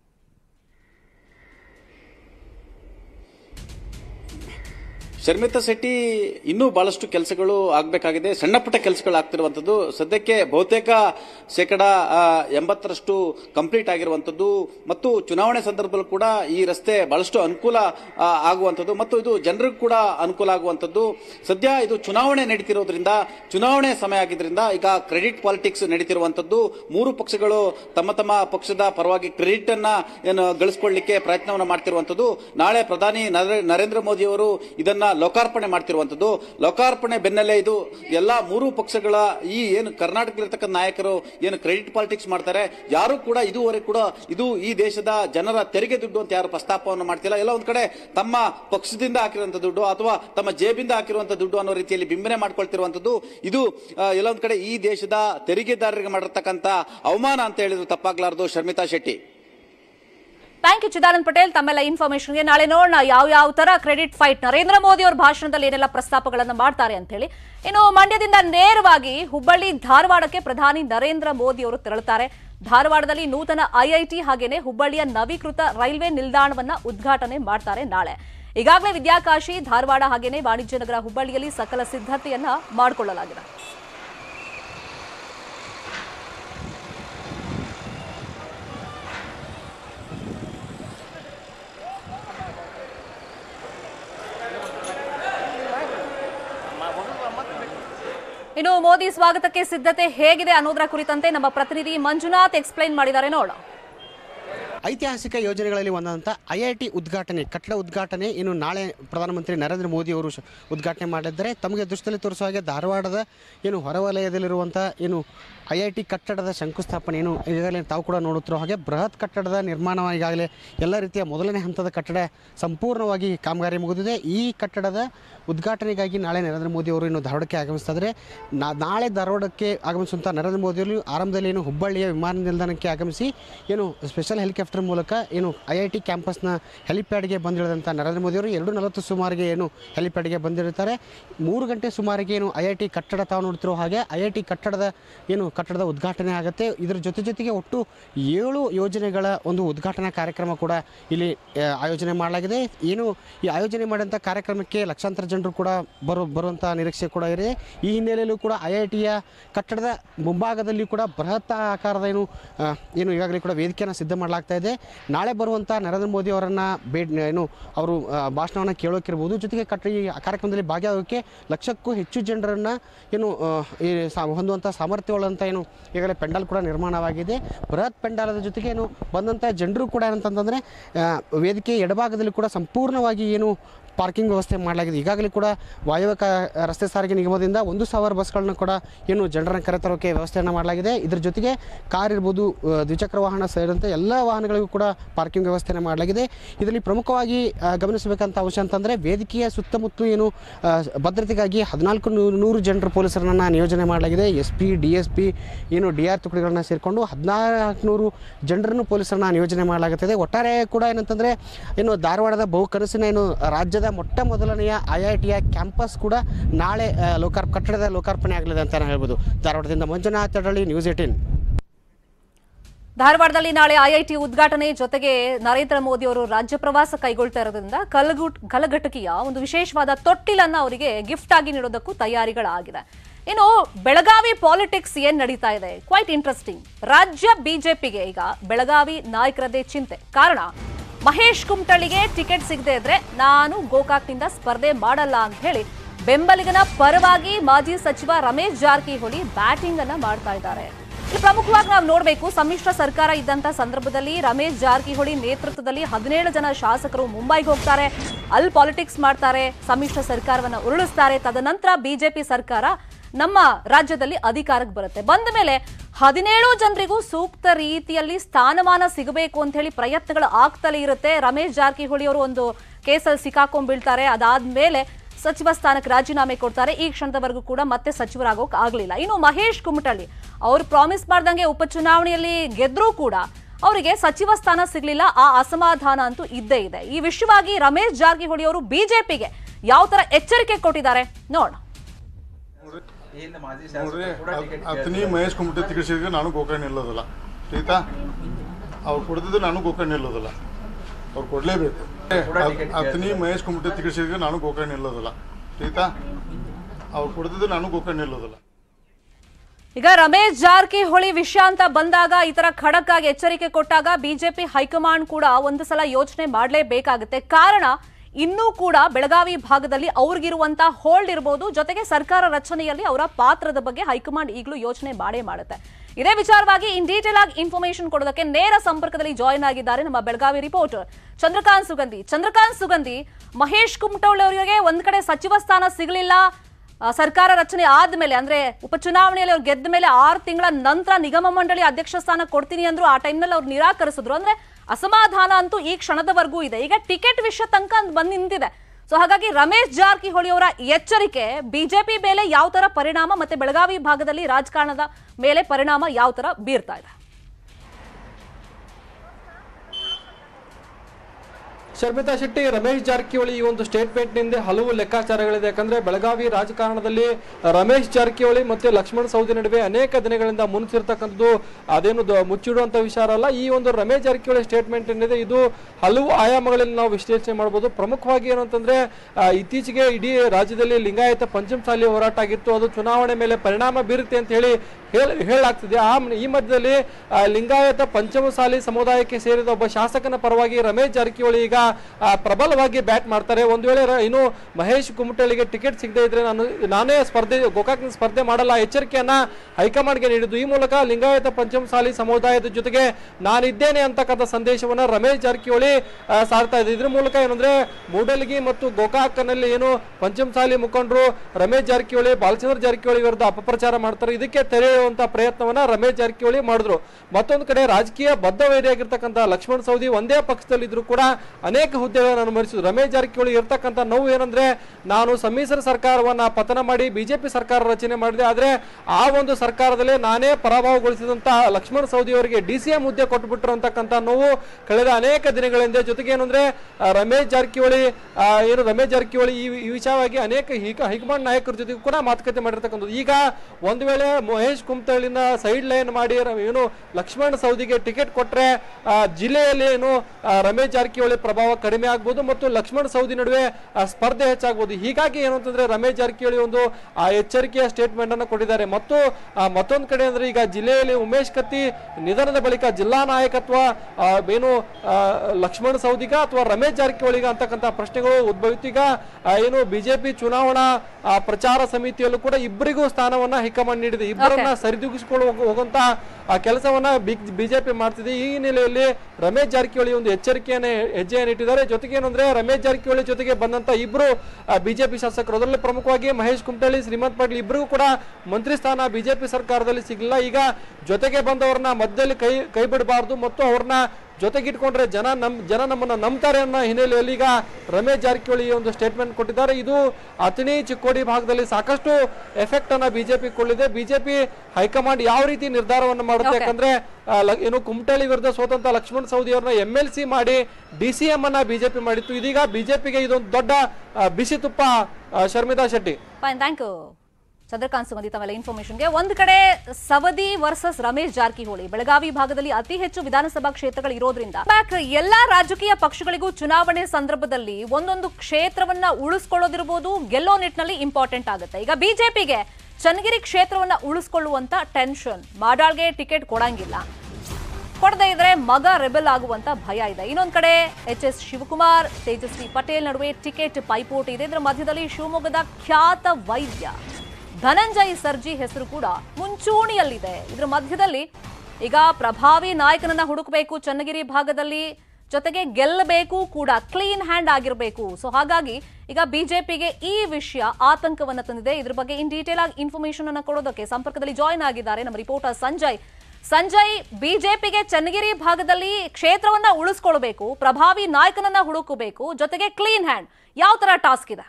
ಶರ್ಮಿತಾ ಶೆಟ್ಟಿ ಇನ್ನೂ ಬಹಳಷ್ಟು ಕೆಲಸಗಳು ಆಗಬೇಕಾಗಿದೆ ಸಣ್ಣ ಪುಟ್ಟ ಕೆಲಸಗಳು ಆಗ್ತಿರುವಂತದ್ದು ಸದ್ಯಕ್ಕೆ ಬಹುತೇಕ ಶೇಕಡ ಆ, ಎಂಬತ್ತರಷ್ಟು ಕಂಪ್ಲೀಟ್ ಆಗಿರುವಂತದ್ದು ಮತ್ತು ಚುನಾವಣೆ ಸಂದರ್ಭದಲ್ಲೂ ಕೂಡ ಈ ರಸ್ತೆ ಬಹಳಷ್ಟು ಅನುಕೂಲ ಆ, ಆಗುವಂತದ್ದು ಮತ್ತು ಇದು ಜನರಿಗೂ ಕೂಡ ಅನುಕೂಲ ಆಗುವಂತದ್ದು ಸದ್ಯ ಇದು ಚುನಾವಣೆ ನಡೀತಿರೋದ್ರಿಂದ ಚುನಾವಣೆ ಸಮಯ ಆಗಿದ್ರಿಂದ ಈಗ ಕ್ರೆಡಿಟ್ ಪಾಲಿಟಿಕ್ಸ್ ನಡೀತಿರುವಂತದ್ದು ಮೂರು ಪಕ್ಷಗಳು ತಮ್ಮ ತಮ್ಮ ಪಕ್ಷದ ಪರವಾಗಿ ಕ್ರೆಡಿಟ್ ಅನ್ನ ಏನು ಗಳಿಸಿಕೊಳ್ಳಿಕ್ಕೆ ಪ್ರಯತ್ನವನ್ನು ಮಾಡ್ತಿರುವಂತದ್ದು ನಾಳೆ ಪ್ರಧಾನಿ ನರ- ನರೇಂದ್ರ ಮೋದಿ ಅವರು ಇದನ್ನ ಲೋಕಾರ್ಪಣೆ ಮಾಡ್ತಿರುವಂತದ್ದು ಲೋಕಾರ್ಪಣೆ ಬೆನ್ನಲ್ಲೇ ಇದು ಎಲ್ಲಾ ಮೂರು ಪಕ್ಷಗಳ ಈ ಏನು ಕರ್ನಾಟಕದಲ್ಲಿರ್ತಕ್ಕಂಥ ನಾಯಕರು ಏನು ಕ್ರೆಡಿಟ್ ಪಾಲಿಟಿಕ್ಸ್ ಮಾಡ್ತಾರೆ ಯಾರು ಕೂಡ ಇದುವರೆಗೆ ಕೂಡ ಇದು ಈ ದೇಶದ ಜನರ ತೆರಿಗೆ ದುಡ್ಡು ಅಂತ ಯಾರು ಪ್ರಸ್ತಾಪವನ್ನು ಮಾಡ್ತಿಲ್ಲ ಎಲ್ಲ ಒಂದ್ ಕಡೆ ತಮ್ಮ ಪಕ್ಷದಿಂದ ಹಾಕಿರುವಂತ ದುಡ್ಡು ಅಥವಾ ತಮ್ಮ ಜೇಬಿಂದ ಹಾಕಿರುವಂತ ದುಡ್ಡು ಅನ್ನೋ ರೀತಿಯಲ್ಲಿ ಬಿಂಬನೆ ಮಾಡ್ಕೊಳ್ತಿರುವಂತದ್ದು ಇದು ಆ, ಎಲ್ಲ ಒಂದ್ ಕಡೆ ಈ ದೇಶದ ತೆರಿಗೆದಾರರಿಗೆ ಮಾಡಿರ್ತಕ್ಕಂಥ ಅವಮಾನ ಅಂತ ಹೇಳಿದ್ರು ತಪ್ಪಾಗ್ಲಾರ್ದು ಶರ್ಮಿತಾ ಶೆಟ್ಟಿ ಥ್ಯಾಂಕ್ ಯು ಚಿದಾನಂದ್ ಪಟೇಲ್ ತಮ್ಮೆಲ್ಲ ಇನ್ಫಾರ್ಮೇಶನ್ಗೆ ನಾಳೆ ನೋಡೋಣ ಯಾವ ಯಾವ ತರ ಕ್ರೆಡಿಟ್ ಫೈಟ್ ನರೇಂದ್ರ ಮೋದಿ ಅವರ ಭಾಷಣದಲ್ಲಿ ಏನೆಲ್ಲ ಪ್ರಸ್ತಾಪಗಳನ್ನ ಮಾಡ್ತಾರೆ ಅಂತ ಹೇಳಿ ಇನ್ನು ಮಂಡ್ಯದಿಂದ ನೇರವಾಗಿ ಹುಬ್ಬಳ್ಳಿ ಧಾರವಾಡಕ್ಕೆ ಪ್ರಧಾನಿ ನರೇಂದ್ರ ಮೋದಿ ಅವರು ತೆರಳುತ್ತಾರೆ ಧಾರವಾಡದಲ್ಲಿ ನೂತನ ಐಐಟಿ ಹಾಗೇನೆ ಹುಬ್ಬಳ್ಳಿಯ ನವೀಕೃತ ರೈಲ್ವೆ ನಿಲ್ದಾಣವನ್ನ ಉದ್ಘಾಟನೆ ಮಾಡ್ತಾರೆ ನಾಳೆ ಈಗಾಗಲೇ ವಿದ್ಯಾಕಾಶಿ ಧಾರವಾಡ ಹಾಗೇನೆ ವಾಣಿಜ್ಯ ನಗರ ಹುಬ್ಬಳ್ಳಿಯಲ್ಲಿ ಸಕಲ ಸಿದ್ಧತೆಯನ್ನ ಮಾಡಿಕೊಳ್ಳಲಾಗಿದೆ ಇನ್ನು ಮೋದಿ ಸ್ವಾಗತಕ್ಕೆ ಸಿದ್ಧತೆ ಹೇಗಿದೆ ಅನ್ನೋದರ ಕುರಿತಂತೆ ನಮ್ಮ ಪ್ರತಿನಿಧಿ ಮಂಜುನಾಥ್ ಎಕ್ಸ್ಪ್ಲೈನ್ ಮಾಡಿದ್ದಾರೆ ನೋಡೋಣ ಐತಿಹಾಸಿಕ ಯೋಜನೆಗಳಲ್ಲಿ ಒಂದಂತ ಐ ಐ ಟಿ ಉದ್ಘಾಟನೆ ಕಟ್ಟಡ ಉದ್ಘಾಟನೆ ಇನ್ನು ನಾಳೆ ಪ್ರಧಾನಮಂತ್ರಿ ನರೇಂದ್ರ ಮೋದಿ ಅವರು ಶ- ಉದ್ಘಾಟನೆ ಮಾಡಿದ್ದಾರೆ ತಮಗೆ ದೃಷ್ಟಿಯಲ್ಲಿ ತೋರಿಸುವ ಹಾಗೆ ಧಾರವಾಡದ ಏನು ಹೊರವಲಯದಲ್ಲಿರುವಂಥ ಏನು ಐ ಐ ಟಿ ಕಟ್ಟಡದ ಶಂಕುಸ್ಥಾಪನೆ ಏನು ಈಗಾಗಲೇ ತಾವು ಕೂಡ ನೋಡುತ್ತಿರೋ ಹಾಗೆ ಬೃಹತ್ ಕಟ್ಟಡದ ನಿರ್ಮಾಣ ಈಗಾಗಲೇ ಎಲ್ಲ ರೀತಿಯ ಮೊದಲನೇ ಹಂತದ ಕಟ್ಟಡ ಸಂಪೂರ್ಣವಾಗಿ ಕಾಮಗಾರಿ ಮುಗಿದಿದೆ ಈ ಕಟ್ಟಡದ ಉದ್ಘಾಟನೆಗಾಗಿ ನಾಳೆ ನರೇಂದ್ರ ಮೋದಿ ಅವರು ಇನ್ನು ಧಾರವಾಡಕ್ಕೆ ಆಗಮಿಸ್ತಾ ಇದ್ದಾರೆ ನಾ- ನಾಳೆ ಧಾರವಾಡಕ್ಕೆ ಆಗಮಿಸುವಂಥ ನರೇಂದ್ರ ಮೋದಿ ಅವರು ಆರಂಭದಲ್ಲಿ ಏನು ಹುಬ್ಬಳ್ಳಿಯ ವಿಮಾನ ನಿಲ್ದಾಣಕ್ಕೆ ಆಗಮಿಸಿ ಏನು ಸ್ಪೆಷಲ್ ಹೆಲಿಕಾಪ್ಟರ್ ಮೂಲಕ ಏನು ಐ ಐ ಟಿ ಕ್ಯಾಂಪಸ್ನ ಹೆಲಿಪ್ಯಾಡ್ಗೆ ಬಂದಿಳಿದಂಥ ನರೇಂದ್ರ ಮೋದಿ ಅವರು ಎರಡು ನಲವತ್ತು ಸುಮಾರಿಗೆ ಏನು ಹೆಲಿಪ್ಯಾಡ್ಗೆ ಬಂದಿರ್ತಾರೆ ಮೂರು ಗಂಟೆ ಸುಮಾರಿಗೆ ಏನು ಐ ಐ ಟಿ ಕಟ್ಟಡ ತಾವು ನೋಡ್ತಿರೋ ಹಾಗೆ ಐ ಐ ಟಿ ಕಟ್ಟಡದ ಏನು ಕಟ್ಟಡದ ಉದ್ಘಾಟನೆ ಆಗುತ್ತೆ ಇದರ ಜೊತೆ ಜೊತೆಗೆ ಒಟ್ಟು ಏಳು ಯೋಜನೆಗಳ ಒಂದು ಉದ್ಘಾಟನಾ ಕಾರ್ಯಕ್ರಮ ಕೂಡ ಇಲ್ಲಿ ಆ, ಆಯೋಜನೆ ಮಾಡಲಾಗಿದೆ ಏನು ಈ ಆಯೋಜನೆ ಮಾಡಿದಂಥ ಕಾರ್ಯಕ್ರಮಕ್ಕೆ ಲಕ್ಷಾಂತರ ಜನರು ಕೂಡ ಬರೋ ಬರುವಂಥ ನಿರೀಕ್ಷೆ ಕೂಡ ಇದೆ ಈ ಹಿನ್ನೆಲೆಯಲ್ಲೂ ಕೂಡ ಐ ಐ ಟಿಯ ಕಟ್ಟಡದ ಮುಂಭಾಗದಲ್ಲಿ ಕೂಡ ಬೃಹತ್ ಆಕಾರದ ಏನು ಆ, ಏನು ಈಗಾಗಲೇ ಕೂಡ ವೇದಿಕೆಯನ್ನು ಸಿದ್ಧ ಮಾಡಲಾಗ್ತಾ ಇದೆ ನಾಳೆ ಬರುವಂಥ ನರೇಂದ್ರ ಮೋದಿ ಅವರನ್ನು ಬೇಡ್ ಏನು ಅವರು ಭಾಷಣವನ್ನು ಕೇಳೋಕ್ಕಿರ್ಬೋದು ಜೊತೆಗೆ ಕಟ್ಟ ಈ ಕಾರ್ಯಕ್ರಮದಲ್ಲಿ ಭಾಗಿಯಾಗೋಕ್ಕೆ ಲಕ್ಷಕ್ಕೂ ಹೆಚ್ಚು ಜನರನ್ನು ಏನು ಆ, ಈ ಸಾ ಹೊಂದುವಂಥ ಸಾಮರ್ಥ್ಯವುಳ್ಳಂಥ ಏನು ಈಗಾಗಲೇ ಪೆಂಡಾಲ್ ಕೂಡ ನಿರ್ಮಾಣವಾಗಿದೆ ಬೃಹತ್ ಪೆಂಡಾಲದ ಜೊತೆಗೆ ಏನು ಬಂದಂಥ ಜನರು ಕೂಡ ಏನಂತಂದರೆ ವೇದಿಕೆ ಎಡಭಾಗದಲ್ಲಿ ಕೂಡ ಸಂಪೂರ್ಣವಾಗಿ ಏನು ಪಾರ್ಕಿಂಗ್ ವ್ಯವಸ್ಥೆ ಮಾಡಲಾಗಿದೆ ಈಗಾಗಲೇ ಕೂಡ ವಾಯುವ್ಯ ಕ ರಸ್ತೆ ಸಾರಿಗೆ ನಿಗಮದಿಂದ ಒಂದು ಸಾವಿರ ಬಸ್ಗಳನ್ನ ಕೂಡ ಏನು ಜನರನ್ನು ಕರೆತರೋಕೆ ವ್ಯವಸ್ಥೆಯನ್ನು ಮಾಡಲಾಗಿದೆ ಇದ್ರ ಜೊತೆಗೆ ಕಾರ್ ಇರ್ಬೋದು ಆ, ದ್ವಿಚಕ್ರ ವಾಹನ ಸೇರಿದಂತೆ ಎಲ್ಲ ವಾಹನಗಳಿಗೂ ಕೂಡ ಪಾರ್ಕಿಂಗ್ ವ್ಯವಸ್ಥೆಯನ್ನು ಮಾಡಲಾಗಿದೆ ಇದರಲ್ಲಿ ಪ್ರಮುಖವಾಗಿ ಆ, ಗಮನಿಸಬೇಕಂತ ಅಂಶ ಅಂತಂದರೆ ವೇದಿಕೆಯ ಸುತ್ತಮುತ್ತಲು ಏನು ಆ, ಭದ್ರತೆಗಾಗಿ ಹದಿನಾಲ್ಕು ನೂರು ನೂರು ಜನರ ಪೊಲೀಸರನ್ನು ನಿಯೋಜನೆ ಮಾಡಲಾಗಿದೆ S P D S P ಏನು ಡಿ ಆರ್ ತುಕಡಿಗಳನ್ನ ಸೇರಿಕೊಂಡು ಹದಿನಾಲ್ಕು ನೂರು ಜನರನ್ನು ಪೊಲೀಸರನ್ನ ನಿಯೋಜನೆ ಮಾಡಲಾಗುತ್ತದೆ ಒಟ್ಟಾರೆ ಕೂಡ ಏನಂತಂದರೆ ಏನು ಧಾರವಾಡದ ಬಹು ಕನಸಿನ ಏನು ರಾಜ್ಯದ ಮೊಟ್ಟ ಮೊದಲನೆಯ ಐ ಐ ಟಿಯ ಕ್ಯಾಂಪಸ್ ಕೂಡ ನಾಳೆ ಆ, ಲೋಕಾರ್ಪ ಕಟ್ಟಡದ ಲೋಕಾರ್ಪಣೆ ಆಗಲಿದೆ ಅಂತ ಹೇಳ್ಬೋದು ಧಾರವಾಡದಿಂದ ಮಂಜುನಾಥ್ ತಡಳ್ಳಿ ನ್ಯೂಸ್ ಏಟೀನ್ ಧಾರವಾಡದಲ್ಲಿ ನಾಳೆ ಐಐಟಿ ಉದ್ಘಾಟನೆ ಜೊತೆಗೆ ನರೇಂದ್ರ ಮೋದಿ ಅವರು ರಾಜ್ಯ ಪ್ರವಾಸ ಕೈಗೊಳ್ತಾ ಇರೋದ್ರಿಂದ ಕಲಗುಟ್ ಕಲಘಟಕಿಯ ಒಂದು ವಿಶೇಷವಾದ ತೊಟ್ಟಿಲನ್ನ ಅವರಿಗೆ ಗಿಫ್ಟ್ ಆಗಿ ನೀಡೋದಕ್ಕೂ ತಯಾರಿಗಳಾಗಿದೆ ಇನ್ನು ಬೆಳಗಾವಿ ಪಾಲಿಟಿಕ್ಸ್ ಏನ್ ನಡೀತಾ ಇದೆ ಕ್ವೈಟ್ ಇಂಟ್ರೆಸ್ಟಿಂಗ್ ರಾಜ್ಯ ಬಿಜೆಪಿಗೆ ಈಗ ಬೆಳಗಾವಿ ನಾಯಕರದೇ ಚಿಂತೆ ಕಾರಣ ಮಹೇಶ್ ಕುಮಟಳ್ಳಿಗೆ ಟಿಕೆಟ್ ಸಿಗದೆ ಇದ್ರೆ ನಾನು ಗೋಕಾಕ್ನಿಂದ ಸ್ಪರ್ಧೆ ಮಾಡಲ್ಲ ಅಂತ ಹೇಳಿ ಬೆಂಬಲಿಗನ ಪರವಾಗಿ ಮಾಜಿ ಸಚಿವ ರಮೇಶ್ ಜಾರಕಿಹೊಳಿ ಬ್ಯಾಟಿಂಗ್ ಅನ್ನ ಮಾಡ್ತಾ ಇದ್ದಾರೆ ಇಲ್ಲಿ ಪ್ರಮುಖವಾಗಿ ನಾವು ನೋಡಬೇಕು ಸಮ್ಮಿಶ್ರ ಸರ್ಕಾರ ಇದ್ದಂತ ಸಂದರ್ಭದಲ್ಲಿ ರಮೇಶ್ ಜಾರಕಿಹೊಳಿ ನೇತೃತ್ವದಲ್ಲಿ ಹದಿನೇಳು ಜನ ಶಾಸಕರು ಮುಂಬೈಗೆ ಹೋಗ್ತಾರೆ ಅಲ್ಲಿ ಪಾಲಿಟಿಕ್ಸ್ ಮಾಡ್ತಾರೆ ಸಮ್ಮಿಶ್ರ ಸರ್ಕಾರವನ್ನ ಉರುಳಿಸ್ತಾರೆ ತದನಂತರ ಬಿಜೆಪಿ ಸರ್ಕಾರ ನಮ್ಮ ರಾಜ್ಯದಲ್ಲಿ ಅಧಿಕಾರಕ್ಕೆ ಬರುತ್ತೆ ಬಂದ ಮೇಲೆ ಹದಿನೇಳು ಜನರಿಗೂ ಸೂಕ್ತ ರೀತಿಯಲ್ಲಿ ಸ್ಥಾನಮಾನ ಸಿಗಬೇಕು ಅಂತ ಹೇಳಿ ಪ್ರಯತ್ನಗಳು ಆಗ್ತಲೇ ಇರುತ್ತೆ ರಮೇಶ್ ಜಾರಕಿಹೊಳಿ ಅವರು ಒಂದು ಕೇಸಲ್ಲಿ ಸಿಕ್ಕಾಕೊಂಡ್ ಬೀಳ್ತಾರೆ ಅದಾದ್ಮೇಲೆ ಸಚಿವ ಸ್ಥಾನಕ್ಕೆ ರಾಜೀನಾಮೆ ಕೊಡ್ತಾರೆ ಈ ಕ್ಷಣದವರೆಗೂ ಕೂಡ ಮತ್ತೆ ಸಚಿವರಾಗೋಕ್ ಆಗ್ಲಿಲ್ಲ ಇನ್ನು ಮಹೇಶ್ ಕುಮಟಳ್ಳಿ ಅವರು ಪ್ರಾಮಿಸ್ ಮಾಡ್ದಂಗೆ ಉಪಚುನಾವಣೆಯಲ್ಲಿ ಗೆದ್ರೂ ಕೂಡ ಅವರಿಗೆ ಸಚಿವ ಸ್ಥಾನ ಸಿಗ್ಲಿಲ್ಲ ಆ ಅಸಮಾಧಾನ ಅಂತೂ ಇದ್ದೇ ಇದೆ ಈ ವಿಷಯವಾಗಿ ರಮೇಶ್ ಜಾರಕಿಹೊಳಿ ಅವರು ಬಿಜೆಪಿಗೆ ಯಾವ ತರ ಎಚ್ಚರಿಕೆ ಕೊಟ್ಟಿದ್ದಾರೆ ನೋಡೋಣ ನೋಡ್ರಿ ಅತನಿ ಮಹೇಶ್ ಕುಮಟೆ ಟಿಕೆಟ್ ಸಿಗಿದ್ರೆ ನಾನು ಗೋಕರ್ಣ ನಿಲ್ಲೋದಿಲ್ಲ ಆಯ್ತಾ ಅವ್ರು ಕೊಡ್ತಿದ್ರೆ ನಾನು ಗೋಕರ್ಣ ನಿಲ್ಲೋದಿಲ್ಲ ಅವ್ರು ಕೊಡ್ಲೇಬೇಕು ಅತನಿ ಮಹೇಶ್ ಕುಮಟೆ ಟಿಕೆಟ್ ಸಿಗಿದ್ರೆ ನಾನು ಗೋಕರ್ಣ ನಿಲ್ಲೋದಿಲ್ಲ ಆಯ್ತಾ ಅವ್ರು ಕೊಡ್ತಿದ್ರೆ ನಾನು ಗೋಕರ್ಣ ನಿಲ್ಲೋದಿಲ್ಲ ಈಗ ರಮೇಶ್ ಜಾರಕಿಹೊಳಿ ವಿಷಯ ಅಂತ ಬಂದಾಗ ಈ ತರ ಖಡಕ್ ಆಗಿ ಎಚ್ಚರಿಕೆ ಕೊಟ್ಟಾಗ ಬಿಜೆಪಿ ಹೈಕಮಾಂಡ್ ಕೂಡ ಒಂದು ಸಲ ಯೋಚನೆ ಮಾಡಲೇಬೇಕಾಗುತ್ತೆ ಕಾರಣ ಇನ್ನೂ ಕೂಡ ಬೆಳಗಾವಿ ಭಾಗದಲ್ಲಿ ಅವ್ರಿಗಿರುವಂತ ಹೋಲ್ಡ್ ಇರಬಹುದು ಜೊತೆಗೆ ಸರ್ಕಾರ ರಚನೆಯಲ್ಲಿ ಅವರ ಪಾತ್ರದ ಬಗ್ಗೆ ಹೈಕಮಾಂಡ್ ಈಗಲೂ ಯೋಚನೆ ಮಾಡೇ ಮಾಡುತ್ತೆ ಇದೇ ವಿಚಾರವಾಗಿ ಇನ್ ಡೀಟೇಲ್ ಆಗಿ ಇನ್ಫಾರ್ಮೇಶನ್ ಕೊಡೋದಕ್ಕೆ ನೇರ ಸಂಪರ್ಕದಲ್ಲಿ ಜಾಯಿನ್ ಆಗಿದ್ದಾರೆ ನಮ್ಮ ಬೆಳಗಾವಿ ರಿಪೋರ್ಟರ್ ಚಂದ್ರಕಾಂತ್ ಸುಗಂಧಿ ಚಂದ್ರಕಾಂತ್ ಸುಗಂಧಿ ಮಹೇಶ್ ಕುಮಟಳ್ಳಿ ಅವರಿಗೆ ಒಂದ್ ಕಡೆ ಸಚಿವ ಸ್ಥಾನ ಸಿಗಲಿಲ್ಲ ಆ, ಸರ್ಕಾರ ರಚನೆ ಆದ್ಮೇಲೆ ಅಂದ್ರೆ ಉಪಚುನಾವಣೆಯಲ್ಲಿ ಅವ್ರು ಗೆದ್ದ ಮೇಲೆ ಆರು ತಿಂಗಳ ನಂತರ ನಿಗಮ ಮಂಡಳಿ ಅಧ್ಯಕ್ಷ ಸ್ಥಾನ ಕೊಡ್ತೀನಿ ಅಂದ್ರು ಆ ಟೈಮ್ನಲ್ಲಿ ಅವ್ರು ನಿರಾಕರಿಸಿದ್ರು ಅಂದ್ರೆ ಅಸಮಾಧಾನ ಅಂತೂ ಈ ಕ್ಷಣದವರೆಗೂ ಇದೆ ಈಗ ಟಿಕೆಟ್ ವಿಷಯ ತನಕ ಅಂದ್ ಬಂದ್ ನಿಂತಿದೆ ಸೊ ಹಾಗಾಗಿ ರಮೇಶ್ ಜಾರಕಿಹೊಳಿ ಅವರ ಎಚ್ಚರಿಕೆ ಬಿಜೆಪಿ ಮೇಲೆ ಯಾವ ತರ ಪರಿಣಾಮ ಮತ್ತೆ ಬೆಳಗಾವಿ ಭಾಗದಲ್ಲಿ ರಾಜಕಾರಣದ ಮೇಲೆ ಪರಿಣಾಮ ಯಾವ ತರ ಬೀರ್ತಾ ಇದೆ ಶರ್ಮಿತಾ ಶೆಟ್ಟಿ ರಮೇಶ್ ಜಾರಕಿಹೊಳಿ ಈ ಒಂದು ಸ್ಟೇಟ್ಮೆಂಟ್ ನಿಂದ ಹಲವು ಲೆಕ್ಕಾಚಾರಗಳಿದೆ ಯಾಕಂದ್ರೆ ಬೆಳಗಾವಿ ರಾಜಕಾರಣದಲ್ಲಿ ರಮೇಶ್ ಜಾರಕಿಹೊಳಿ ಮತ್ತೆ ಲಕ್ಷ್ಮಣ್ ಸೌದಿ ನಡುವೆ ಅನೇಕ ದಿನಗಳಿಂದ ಮುನ್ಸಿರ್ತಕ್ಕಂಥದ್ದು ಅದೇನು ದ- ಮುಚ್ಚಿಡುವಂತ ವಿಚಾರ ಅಲ್ಲ ಈ ಒಂದು ರಮೇಶ್ ಜಾರಕಿಹೊಳಿ ಸ್ಟೇಟ್ಮೆಂಟ್ ಏನಿದೆ ಇದು ಹಲವು ಆಯಾಮಗಳಲ್ಲಿ ನಾವು ವಿಶ್ಲೇಷಣೆ ಮಾಡಬಹುದು ಪ್ರಮುಖವಾಗಿ ಏನು ಅಂತಂದ್ರೆ ಆ, ಇತ್ತೀಚೆಗೆ ಇಡೀ ರಾಜ್ಯದಲ್ಲಿ ಲಿಂಗಾಯತ ಪಂಚಮಸಾಲಿ ಹೋರಾಟ ಆಗಿತ್ತು ಅದು ಚುನಾವಣೆ ಮೇಲೆ ಪರಿಣಾಮ ಬೀರುತ್ತೆ ಅಂತ ಹೇಳಿ ಹೇಳ ಹೇಳಲಾಗ್ತಿದೆ ಆ ಮ- ಈ ಮಧ್ಯದಲ್ಲಿ ಆ, ಲಿಂಗಾಯತ ಪಂಚಮಸಾಲಿ ಸಮುದಾಯಕ್ಕೆ ಸೇರಿದ ಒಬ್ಬ ಶಾಸಕನ ಪರವಾಗಿ ರಮೇಶ್ ಜಾರಕಿಹೊಳಿ ಈಗ ಆ, ಪ್ರಬಲವಾಗಿ ಬ್ಯಾಟ್ ಮಾಡ್ತಾರೆ ಒಂದು ವೇಳೆ ರ- ಇನ್ನು ಮಹೇಶ್ ಕುಮಟಳ್ಳಿಗೆ ಟಿಕೆಟ್ ಸಿಗದೆ ಇದ್ರೆ ನಾನು ನಾನೇ ಸ್ಪರ್ಧೆ ಗೋಕಾಕ್ ಸ್ಪರ್ಧೆ ಮಾಡಲ್ಲ ಎಚ್ಚರಿಕೆಯನ್ನ ಹೈಕಮಾಂಡ್ಗೆ ನೀಡಿದ್ದು ಈ ಮೂಲಕ ಲಿಂಗಾಯತ ಪಂಚಮಸಾಲಿ ಸಮುದಾಯದ ಜೊತೆಗೆ ನಾನಿದ್ದೇನೆ ಅಂತಕ್ಕಂಥ ಸಂದೇಶವನ್ನ ರಮೇಶ್ ಜಾರಕಿಹೊಳಿ ಆ, ಸಾರ್ತಾ ಇದೆ ಇದ್ರ ಮೂಲಕ ಏನಂದ್ರೆ ಮೂಡಲಗಿ ಮತ್ತು ಗೋಕಾಕ್ನಲ್ಲಿ ಏನು ಪಂಚಮಸಾಲಿ ಮುಖಂಡರು ರಮೇಶ್ ಜಾರಕಿಹೊಳಿ ಬಾಲಚಂದ್ರ ಜಾರಕಿಹೊಳಿ ವಿರುದ್ಧ ಅಪಪ್ರಚಾರ ಮಾಡ್ತಾರೆ ಇದಕ್ಕೆ ತೆರೆಯುವಂತ ಪ್ರಯತ್ನವನ್ನ ರಮೇಶ್ ಜಾರಕಿಹೊಳಿ ಮಾಡಿದ್ರು ಮತ್ತೊಂದು ಕಡೆ ರಾಜಕೀಯ ಬದ್ಧ ವೈರಿಯಾಗಿರ್ತಕ್ಕಂಥ ಲಕ್ಷ್ಮಣ್ ಸವದಿ ಒಂದೇ ಪಕ್ಷದಲ್ಲಿದ್ರು ಕೂಡ ಅನೇಕ ಹುದ್ದೆಗಳನ್ನು ಅನುಮರಿಸಿದ್ರು ರಮೇಶ್ ಜಾರಕಿಹೊಳಿ ಇರ್ತಕ್ಕಂಥ ನೋವು ಏನಂದ್ರೆ ನಾನು ಸಮ್ಮಿಶ್ರ ಸರ್ಕಾರವನ್ನ ಪತನ ಮಾಡಿ ಬಿಜೆಪಿ ಸರ್ಕಾರ ರಚನೆ ಮಾಡಿದೆ ಆದ್ರೆ ಆ ಒಂದು ಸರ್ಕಾರದಲ್ಲಿ ನಾನೇ ಪರಾಭವಗೊಳಿಸಿದಂತ ಲಕ್ಷ್ಮಣ್ ಸವದಿ ಅವರಿಗೆ ಡಿ ಸಿ ಎಂ ಹುದ್ದೆ ಕೊಟ್ಟುಬಿಟ್ರು ಅಂತಕ್ಕಂಥ ನೋವು ಕಳೆದ ಅನೇಕ ದಿನಗಳಿಂದ ಜೊತೆಗೆ ಏನಂದ್ರೆ ಆ, ರಮೇಶ್ ಜಾರಕಿಹೊಳಿ ಆ, ಏನು ರಮೇಶ್ ಜಾರಕಿಹೊಳಿ ಈ ಈ ವಿಷಯವಾಗಿ ಅನೇಕ ಹೈಕ- ಹೈಕಮಾಂಡ್ ನಾಯಕರ ಜೊತೆಗೂ ಕೂಡ ಮಾತುಕತೆ ಮಾಡಿರ್ತಕ್ಕಂಥದ್ದು ಈಗ ಒಂದು ವೇಳೆ ಮಹೇಶ್ ಕುಮಟಳ್ಳಿನ ಸೈಡ್ ಲೈನ್ ಮಾಡಿ ರ- ಏನು ಲಕ್ಷ್ಮಣ್ ಸೌದಿಗೆ ಟಿಕೆಟ್ ಕೊಟ್ರೆ ಆ, ಜಿಲ್ಲೆಯಲ್ಲಿ ಏನು ಆ, ರಮೇಶ್ ಜಾರಕಿಹೊಳಿ ಪ್ರಭಾವ ಕಡಿಮೆ ಆಗ್ಬೋದು ಮತ್ತು ಲಕ್ಷ್ಮಣ್ ಸೌದಿ ನಡುವೆ ಆ, ಸ್ಪರ್ಧೆ ಹೆಚ್ಚಾಗ್ಬೋದು ಹೀಗಾಗಿ ಏನು ಅಂತಂದ್ರೆ ರಮೇಶ್ ಜಾರಕಿಹೊಳಿ ಒಂದು ಆ ಎಚ್ಚರಿಕೆಯ ಸ್ಟೇಟ್ಮೆಂಟ್ ಅನ್ನು ಕೊಟ್ಟಿದ್ದಾರೆ ಮತ್ತು ಆ, ಮತ್ತೊಂದು ಕಡೆ ಅಂದ್ರೆ ಈಗ ಜಿಲ್ಲೆಯಲ್ಲಿ ಉಮೇಶ್ ಕತ್ತಿ ನಿಧನದ ಬಳಿಕ ಜಿಲ್ಲಾ ನಾಯಕತ್ವ ಆ, ಏನು ಆ, ಲಕ್ಷ್ಮಣ್ ಸೌದಿಗ ಅಥವಾ ರಮೇಶ್ ಜಾರಕಿಹೊಳಿಗ ಅಂತಕ್ಕಂಥ ಪ್ರಶ್ನೆಗಳು ಉದ್ಭವಿತು ಈಗ ಆ, ಏನು ಬಿಜೆಪಿ ಚುನಾವಣಾ ಆ, ಪ್ರಚಾರ ಸಮಿತಿಯಲ್ಲೂ ಕೂಡ ಇಬ್ಬರಿಗೂ ಸ್ಥಾನವನ್ನ ಹೈಕಮಾಂಡ್ ನೀಡಿದೆ ಇಬ್ಬರನ್ನ ಸರಿದೂಗಿಸಿಕೊಳ್ಳುವ ಹೋಗುವಂತ ಕೆಲಸವನ್ನ ಬಿಜೆಪಿ ಮಾಡ್ತಿದೆ ಈ ಹಿನ್ನೆಲೆಯಲ್ಲಿ ರಮೇಶ್ ಜಾರಕಿಹೊಳಿ ಒಂದು ಎಚ್ಚರಿಕೆಯನ್ನ ಹೆಜ್ಜೆಯನ್ನು ಇಟ್ಟಿದ್ದಾರೆ ಜೊತೆಗೆ ಏನಂದ್ರೆ ರಮೇಶ್ ಜಾರಕಿಹೊಳಿ ಜೊತೆಗೆ ಬಂದಂತ ಇಬ್ರು ಬಿಜೆಪಿ ಶಾಸಕರು ಅದರಲ್ಲಿ ಪ್ರಮುಖವಾಗಿ ಮಹೇಶ್ ಕುಮಟಳ್ಳಿ ಶ್ರೀಮಂತ್ ಪಾಟೀಲ್ ಇಬ್ಬರಿಗೂ ಕೂಡ ಮಂತ್ರಿ ಸ್ಥಾನ ಬಿಜೆಪಿ ಸರ್ಕಾರದಲ್ಲಿ ಸಿಗಲಿಲ್ಲ ಈಗ ಜೊತೆಗೆ ಬಂದವರನ್ನ ಮಧ್ಯದಲ್ಲಿ ಕೈ ಕೈ ಬಿಡಬಾರ್ದು ಮತ್ತು ಅವ್ರನ್ನ ಜೊತೆಗಿಟ್ಕೊಂಡ್ರೆ ಜನ ನಮ್ ಜನ ನಮ್ಮನ್ನ ನಂಬ್ತಾರೆ ಅನ್ನೋ ಹಿನ್ನೆಲೆಯಲ್ಲಿ ಈಗ ರಮೇಶ್ ಜಾರಕಿಹೊಳಿ ಈ ಒಂದು ಸ್ಟೇಟ್ಮೆಂಟ್ ಕೊಟ್ಟಿದ್ದಾರೆ ಇದು ಅಥಣಿ ಚಿಕ್ಕೋಡಿ ಭಾಗದಲ್ಲಿ ಸಾಕಷ್ಟು ಎಫೆಕ್ಟ್ ಅನ್ನ ಬಿಜೆಪಿ ಕೊಳ್ಳಿದೆ ಬಿಜೆಪಿ ಹೈಕಮಾಂಡ್ ಯಾವ ರೀತಿ ನಿರ್ಧಾರವನ್ನು ಮಾಡುತ್ತೆ Okay. ಯಾಕಂದ್ರೆ ಆ, ಲ- ಏನು ಕುಮಟಳ್ಳಿ ವಿರುದ್ಧ ಸ್ವತಂತ್ರ ಲಕ್ಷ್ಮಣ್ ಸೌದಿ ಅವ್ರನ್ನ ಎಂ ಎಲ್ ಸಿ ಮಾಡಿ ಡಿ ಸಿ ಎಂ ಅನ್ನ ಬಿಜೆಪಿ ಮಾಡಿತ್ತು ಇದೀಗ ಬಿಜೆಪಿಗೆ ಇದೊಂದು ದೊಡ್ಡ ಆ, ಬಿಸಿ ತುಪ್ಪ ಆ, Sharmila Shetty fine thank you Chandrakant Sumathi ತಮ್ಮೆಲ್ಲ ಇನ್ಫಾರ್ಮೇಶನ್ಗೆ ಒಂದು ಕಡೆ ಸವದಿ ವರ್ಸಸ್ ರಮೇಶ್ ಜಾರಕಿಹೊಳಿ ಬೆಳಗಾವಿ ಭಾಗದಲ್ಲಿ ಅತಿ ಹೆಚ್ಚು ವಿಧಾನಸಭಾ ಕ್ಷೇತ್ರಗಳು ಇರೋದ್ರಿಂದ ಬ್ಯಾಕ್ ಎಲ್ಲಾ ರಾಜಕೀಯ ಪಕ್ಷಗಳಿಗೂ ಚುನಾವಣೆ ಸಂದರ್ಭದಲ್ಲಿ ಒಂದೊಂದು ಕ್ಷೇತ್ರವನ್ನ ಉಳಿಸ್ಕೊಳ್ಳೋದಿರ್ಬೋದು ಗೆಲ್ಲೋ ನಿಟ್ಟಿನಲ್ಲಿ ಇಂಪಾರ್ಟೆಂಟ್ ಆಗುತ್ತೆ ಈಗ ಬಿಜೆಪಿಗೆ ಚನ್ನಗಿರಿ ಕ್ಷೇತ್ರವನ್ನ ಉಳಿಸ್ಕೊಳ್ಳುವಂತ ಟೆನ್ಷನ್ ಮಾಡಾಳ್ಗೆ ಟಿಕೆಟ್ ಕೊಡಂಗಿಲ್ಲ ಕೊಡದೇ ಇದ್ರೆ ಮಗ ರೆಬೆಲ್ ಆಗುವಂತ ಭಯ ಇದೆ ಇನ್ನೊಂದ್ ಕಡೆ ಎಚ್ ಎಸ್ ಶಿವಕುಮಾರ್ ತೇಜಸ್ವಿ ಪಟೇಲ್ ನಡುವೆ ಟಿಕೆಟ್ ಪೈಪೋಟಿ ಇದೆ ಇದರ ಮಧ್ಯದಲ್ಲಿ ಶಿವಮೊಗ್ಗದ ಖ್ಯಾತ ವೈದ್ಯ ಧನಂಜಯ್ ಸರ್ಜಿ ಹೆಸರು ಕೂಡ ಮುಂಚೂಣಿಯಲ್ಲಿದೆ ಇದರ ಮಧ್ಯದಲ್ಲಿ ಈಗ ಪ್ರಭಾವಿ ನಾಯಕನನ್ನ ಹುಡುಕಬೇಕು ಚನ್ನಗಿರಿ ಭಾಗದಲ್ಲಿ ಜೊತೆಗೆ ಗೆಲ್ಲಬೇಕು ಕೂಡ ಕ್ಲೀನ್ ಹ್ಯಾಂಡ್ ಆಗಿರಬೇಕು ಸೊ ಹಾಗಾಗಿ ಈಗ ಬಿಜೆಪಿಗೆ ಈ ವಿಷಯ ಆತಂಕವನ್ನ ತಂದಿದೆ ಇದ್ರ ಬಗ್ಗೆ ಇನ್ ಡೀಟೇಲ್ ಆಗಿ ಇನ್ಫಾರ್ಮೇಶನ್ ಅನ್ನ ಕೊಡೋದಕ್ಕೆ ಸಂಪರ್ಕದಲ್ಲಿ ಜಾಯಿನ್ ಆಗಿದ್ದಾರೆ ನಮ್ಮ ರಿಪೋರ್ಟರ್ ಸಂಜಯ್ ಸಂಜಯ್ ಬಿಜೆಪಿಗೆ ಚನ್ನಗಿರಿ ಭಾಗದಲ್ಲಿ ಕ್ಷೇತ್ರವನ್ನ ಉಳಿಸ್ಕೊಳ್ಬೇಕು ಪ್ರಭಾವಿ ನಾಯಕನನ್ನ ಹುಡುಕಬೇಕು ಜೊತೆಗೆ ಕ್ಲೀನ್ ಹ್ಯಾಂಡ್ ಯಾವ ತರ ಟಾಸ್ಕ್ ಇದೆ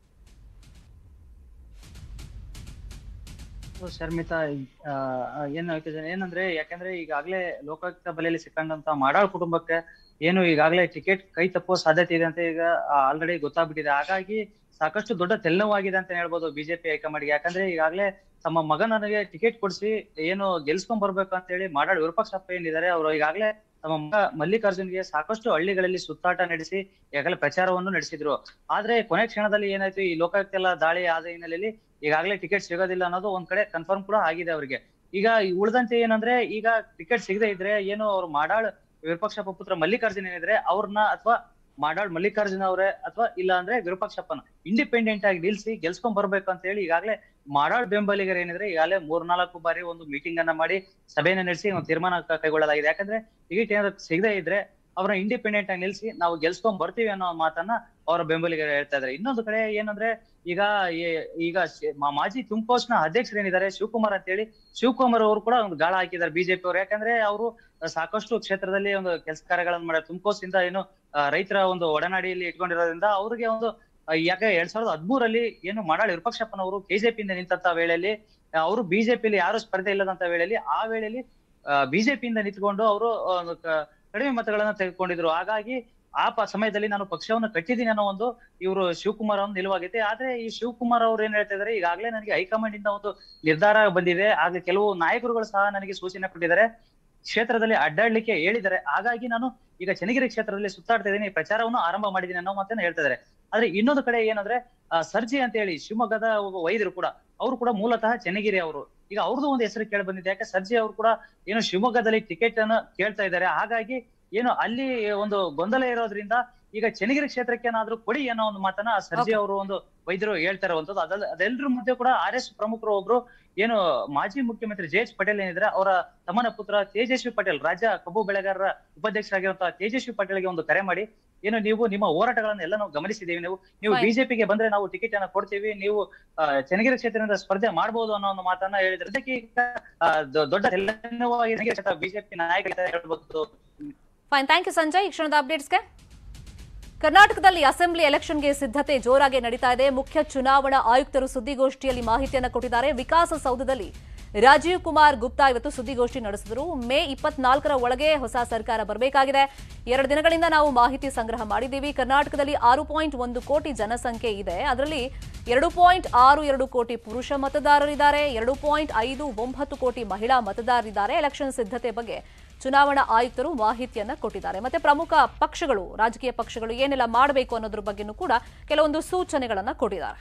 ಹೌದು, ಶರ್ಮಿತಾ ಆ, ಆ, ಏನು ಹೇಳ್ತಿದ್ದೇನೆ ಏನಂದ್ರೆ ಯಾಕಂದ್ರೆ ಈಗಾಗಲೇ ಲೋಕಾಯುಕ್ತ ಬಲೆಯಲ್ಲಿ ಸಿಕ್ಕಂಡಂತ ಮಾಡಾಳ್ ಕುಟುಂಬಕ್ಕೆ ಏನು ಈಗಾಗಲೇ ಟಿಕೆಟ್ ಕೈ ತಪ್ಪುವ ಸಾಧ್ಯತೆ ಇದೆ ಅಂತ ಈಗ ಆಲ್ರೆಡಿ ಗೊತ್ತಾಗ್ಬಿಟ್ಟಿದೆ ಹಾಗಾಗಿ ಸಾಕಷ್ಟು ದೊಡ್ಡ ತೆಲ್ಲವಾಗಿದೆ ಅಂತ ಹೇಳ್ಬೋದು ಬಿಜೆಪಿ ಹೈಕಮಾಂಡ್ಗೆ ಯಾಕಂದ್ರೆ ಈಗಾಗಲೇ ತಮ್ಮ ಮಗನಿಗೆ ಟಿಕೆಟ್ ಕೊಡಿಸಿ ಏನು ಗೆಲ್ಸ್ಕೊಂಡ್ ಬರ್ಬೇಕು ಅಂತ ಹೇಳಿ ಮಾಡಾಳ್ ವಿರೂಪಾಕ್ಷಪ್ಪ ಏನಿದ್ದಾರೆ ಅವರು ಈಗಾಗಲೇ ತಮ್ಮ ಮಗ ಮಲ್ಲಿಕಾರ್ಜುನ್ಗೆ ಸಾಕಷ್ಟು ಹಳ್ಳಿಗಳಲ್ಲಿ ಸುತ್ತಾಟ ನಡೆಸಿ ಈಗಾಗಲೇ ಪ್ರಚಾರವನ್ನು ನಡೆಸಿದ್ರು ಆದ್ರೆ ಕೊನೆ ಕ್ಷಣದಲ್ಲಿ ಏನಾಯ್ತು ಈ ಲೋಕಾಯುಕ್ತ ಎಲ್ಲ ದಾಳಿ ಆದ ಹಿನ್ನೆಲೆಯಲ್ಲಿ ಈಗಾಗಲೇ ಟಿಕೆಟ್ ಸಿಗೋದಿಲ್ಲ ಅನ್ನೋದು ಒಂದ್ ಕಡೆ ಕನ್ಫರ್ಮ್ ಕೂಡ ಆಗಿದೆ ಅವರಿಗೆ ಈಗ ಈ ಉಳಿದಂತೆ ಏನಂದ್ರೆ ಈಗ ಟಿಕೆಟ್ ಸಿಗದೆ ಇದ್ರೆ ಏನು ಅವ್ರು ಮಾಡಾಳ್ ವಿಪಕ್ಷ ಪುತ್ರ ಮಲ್ಲಿಕಾರ್ಜುನ್ ಏನಿದ್ರೆ ಅವ್ರನ್ನ ಅಥವಾ ಮಾಡಾಳ್ ಮಲ್ಲಿಕಾರ್ಜುನ ಅವರೇ ಅಥವಾ ಇಲ್ಲ ಅಂದ್ರೆ ವಿರೂಪಾಕ್ಷಪ್ಪನ ಇಂಡಿಪೆಂಡೆಂಟ್ ಆಗಿ ನಿಲ್ಸಿ ಗೆಲ್ಸ್ಕೊಂಡ್ ಬರ್ಬೇಕು ಅಂತ ಹೇಳಿ ಈಗಾಗಲೇ ಮಾಡಾಳ್ ಬೆಂಬಲಿಗರು ಏನಿದ್ರೆ ಈಗಾಗಲೇ ಮೂರ್ನಾಲ್ಕು ಬಾರಿ ಒಂದು ಮೀಟಿಂಗ್ ಅನ್ನ ಮಾಡಿ ಸಭೆಯನ್ನ ನಡೆಸಿ ಒಂದು ತೀರ್ಮಾನ ಕ- ಕೈಗೊಳ್ಳಲಾಗಿದೆ ಯಾಕಂದ್ರೆ ಟಿಕೆಟ್ ಏನಾದ್ರು ಸಿಗದೇ ಇದ್ರೆ ಅವ್ರನ್ನ ಇಂಡಿಪೆಂಡೆಂಟ್ ಆಗಿ ನಿಲ್ಸಿ ನಾವು ಗೆಲ್ಸ್ಕೊಂಡ್ ಬರ್ತೀವಿ ಅನ್ನೋ ಮಾತನ್ನ ಅವರ ಬೆಂಬಲಿಗರು ಹೇಳ್ತಾ ಇದ್ದಾರೆ ಇನ್ನೊಂದು ಕಡೆ ಏನಂದ್ರೆ ಈಗ ಈ- ಈಗ ಶಿ- ಮಾ- ಮಾಜಿ ತುಮ್ಕೋಸ್ನ ಅಧ್ಯಕ್ಷರು ಏನಿದ್ದಾರೆ ಶಿವಕುಮಾರ್ ಅಂತ ಹೇಳಿ ಶಿವಕುಮಾರ್ ಅವರು ಕೂಡ ಒಂದು ಗಾಳ ಹಾಕಿದ್ದಾರೆ ಬಿಜೆಪಿ ಅವರು ಯಾಕಂದ್ರೆ ಅವರು ಸಾಕಷ್ಟು ಕ್ಷೇತ್ರದಲ್ಲಿ ಒಂದು ಕೆಲಸ ಕಾರ್ಯಗಳನ್ನು ಮಾಡ್ತಾರೆ ತುಮಕೋಸಿಂದ ಏನು ಆ, ರೈತರ ಒಂದು ಒಡನಾಡಿಯಲ್ಲಿ ಇಟ್ಕೊಂಡಿರೋದ್ರಿಂದ ಅವ್ರಿಗೆ ಒಂದು ಆ, ಯಾಕೆ ಎರಡ್ ಸಾವಿರದ ಹದ್ಮೂರಲ್ಲಿ ಏನು ಮಾಡಾಳ್ ವಿರೂಪಾಕ್ಷಪ್ಪನವರು ಕೆಜೆಪಿಯಿಂದ ನಿಂತಂತ ವೇಳೆಯಲ್ಲಿ ಆ, ಅವರು ಬಿಜೆಪಿಯಲ್ಲಿ ಯಾರು ಸ್ಪರ್ಧೆ ಇಲ್ಲದಂತ ವೇಳೆಯಲ್ಲಿ ಆ ವೇಳೆಯಲ್ಲಿ ಬಿಜೆಪಿಯಿಂದ ನಿಂತ್ಕೊಂಡು ಅವರು ಒಂದು ಕ- ಕಡಿಮೆ ಮತಗಳನ್ನ ತೆಗೆದುಕೊಂಡಿದ್ರು ಹಾಗಾಗಿ ಆ ಪ- ಸಮಯದಲ್ಲಿ ನಾನು ಪಕ್ಷವನ್ನು ಕಟ್ಟಿದ್ದೀನಿ ಅನ್ನೋ ಒಂದು ಇವರು ಶಿವಕುಮಾರ್ ಅವ್ರ ನಿಲುವಾಗಿದೆ ಆದ್ರೆ ಈ ಶಿವಕುಮಾರ್ ಅವ್ರು ಏನ್ ಹೇಳ್ತಾ ಇದಾರೆ ಈಗಾಗಲೇ ನನಗೆ ಹೈಕಮಾಂಡ್ ಇಂದ ಒಂದು ನಿರ್ಧಾರ ಬಂದಿದೆ ಹಾಗೆ ಕೆಲವು ನಾಯಕರುಗಳು ಸಹ ನನಗೆ ಸೂಚನೆ ಕೊಟ್ಟಿದ್ದಾರೆ ಕ್ಷೇತ್ರದಲ್ಲಿ ಅಡ್ಡಾಡ್ಲಿಕ್ಕೆ ಹೇಳಿದ್ದಾರೆ ಹಾಗಾಗಿ ನಾನು ಈಗ ಚನ್ನಗಿರಿ ಕ್ಷೇತ್ರದಲ್ಲಿ ಸುತ್ತಾಡ್ತಾ ಇದ್ದೀನಿ ಪ್ರಚಾರವನ್ನು ಆರಂಭ ಮಾಡಿದ್ದೀನಿ ಅನ್ನೋ ಮಾತನ್ನ ಹೇಳ್ತಾ ಇದ್ದಾರೆ ಆದ್ರೆ ಇನ್ನೊಂದು ಕಡೆ ಏನಂದ್ರೆ ಆ, ಸರ್ಜಿ ಅಂತ ಹೇಳಿ ಶಿವಮೊಗ್ಗದ ಒಬ್ಬ ವೈದ್ಯರು ಕೂಡ ಅವರು ಕೂಡ ಮೂಲತಃ ಚನ್ನಗಿರಿ ಅವರು ಈಗ ಅವ್ರದ್ದು ಒಂದು ಹೆಸರು ಕೇಳಿ ಬಂದಿದೆ ಯಾಕೆ ಸರ್ಜಿ ಅವರು ಕೂಡ ಏನು ಶಿವಮೊಗ್ಗದಲ್ಲಿ ಟಿಕೆಟ್ ಅನ್ನು ಕೇಳ್ತಾ ಇದ್ದಾರೆ ಹಾಗಾಗಿ ಏನು ಅಲ್ಲಿ ಒಂದು ಗೊಂದಲ ಇರೋದ್ರಿಂದ ಈಗ ಚನ್ನಗಿರಿ ಕ್ಷೇತ್ರಕ್ಕೆ ಏನಾದ್ರೂ ಕೊಡಿ ಅನ್ನೋ ಒಂದು ಮಾತನ್ನ ಸರ್ಜಿ ಅವರು ಒಂದು ವೈದ್ಯರು ಹೇಳ್ತಾ ಇರುವಂತದ್ದು ಅದಲ್ಲ ಅದೆಲ್ಲರ ಮಧ್ಯೆ ಕೂಡ ಆರ್ ಎಸ್ ಪ್ರಮುಖರು ಒಬ್ರು ಏನು ಮಾಜಿ ಮುಖ್ಯಮಂತ್ರಿ ಜೆ ಎಚ್ ಪಟೇಲ್ ಏನಿದ್ರೆ ಅವರ ತಮ್ಮನ ಪುತ್ರ ತೇಜಸ್ವಿ ಪಟೇಲ್ ರಾಜ್ಯ ಕಬ್ಬು ಬೆಳೆಗಾರರ ಉಪಾಧ್ಯಕ್ಷರಾಗಿರುವಂತಹ ತೇಜಸ್ವಿ ಪಟೇಲ್ಗೆ ಒಂದು ಕರೆ ಮಾಡಿ ಏನು ನೀವು ನಿಮ್ಮ ಹೋರಾಟಗಳನ್ನ ಎಲ್ಲ ನಾವು ಗಮನಿಸಿದ್ದೀವಿ ನೀವು ನೀವು Fine. ಬಿಜೆಪಿಗೆ ಬಂದ್ರೆ ನಾವು ಟಿಕೆಟ್ ಅನ್ನ ಕೊಡ್ತೀವಿ ನೀವು ಆ, ಚನ್ನಗಿರಿ ಕ್ಷೇತ್ರದಿಂದ ಸ್ಪರ್ಧೆ ಮಾಡಬಹುದು ಅನ್ನೋ ಒಂದು ಮಾತನ್ನ ಹೇಳಿದ್ರೆ ಅದಕ್ಕೆ ಈಗ ಆ, ದೊ- ದೊಡ್ಡ ಬಿಜೆಪಿ ನಾಯಕರು ಹೇಳ್ಬೋದು ಫೈನ್ ಥ್ಯಾಂಕ್ ಯು ಸಂಜಯ್ ಈ ಕ್ಷಣದ ಅಪ್ಡೇಟ್ಸ್ಗೆ ಕರ್ನಾಟಕದಲ್ಲಿ ಅಸೆಂಬ್ಲಿ ಎಲೆಕ್ಷನ್ಗೆ ಸಿದ್ಧತೆ ಜೋರಾಗಿ ನಡೀತಾ ಇದೆ ಮುಖ್ಯ ಚುನಾವಣಾ ಆಯುಕ್ತರು ಸುದ್ದಿಗೋಷ್ಠಿಯಲ್ಲಿ ಮಾಹಿತಿಯನ್ನು ಕೊಟ್ಟಿದ್ದಾರೆ ವಿಕಾಸಸೌಧದಲ್ಲಿ ರಾಜೀವ್ ಕುಮಾರ್ ಗುಪ್ತಾ ಇವತ್ತು ಸುದ್ದಿಗೋಷ್ಠಿ ನಡೆಸಿದರು ಮೇ ಇಪ್ಪತ್ನಾಲ್ಕರ ಒಳಗೆ ಹೊಸ ಸರ್ಕಾರ ಬರಬೇಕಾಗಿದೆ ಎರಡು ದಿನಗಳಿಂದ ನಾವು ಮಾಹಿತಿ ಸಂಗ್ರಹ ಮಾಡಿದ್ದೀವಿ ಕರ್ನಾಟಕದಲ್ಲಿ ಆರು ಪಾಯಿಂಟ್ ಒಂದು ಕೋಟಿ ಜನಸಂಖ್ಯೆ ಇದೆ ಅದರಲ್ಲಿ ಎರಡು ಪಾಯಿಂಟ್ ಆರು ಎರಡು ಕೋಟಿ ಪುರುಷ ಮತದಾರರಿದ್ದಾರೆ ಎರಡು ಪಾಯಿಂಟ್ ಐದು ಒಂಬತ್ತು ಕೋಟಿ ಮಹಿಳಾ ಮತದಾರರಿದ್ದಾರೆ ಎಲೆಕ್ಷನ್ ಸಿದ್ಧತೆ ಬಗ್ಗೆ ಚುನಾವಣಾ ಆಯುಕ್ತರು ಮಾಹಿತಿಯನ್ನ ಕೊಟ್ಟಿದ್ದಾರೆ ಮತ್ತೆ ಪ್ರಮುಖ ಪಕ್ಷಗಳು ರಾಜಕೀಯ ಪಕ್ಷಗಳು ಏನೆಲ್ಲ ಮಾಡಬೇಕು ಅನ್ನೋದ್ರ ಬಗ್ಗೆನೂ ಕೂಡ ಕೆಲವೊಂದು ಸೂಚನೆಗಳನ್ನ ಕೊಟ್ಟಿದ್ದಾರೆ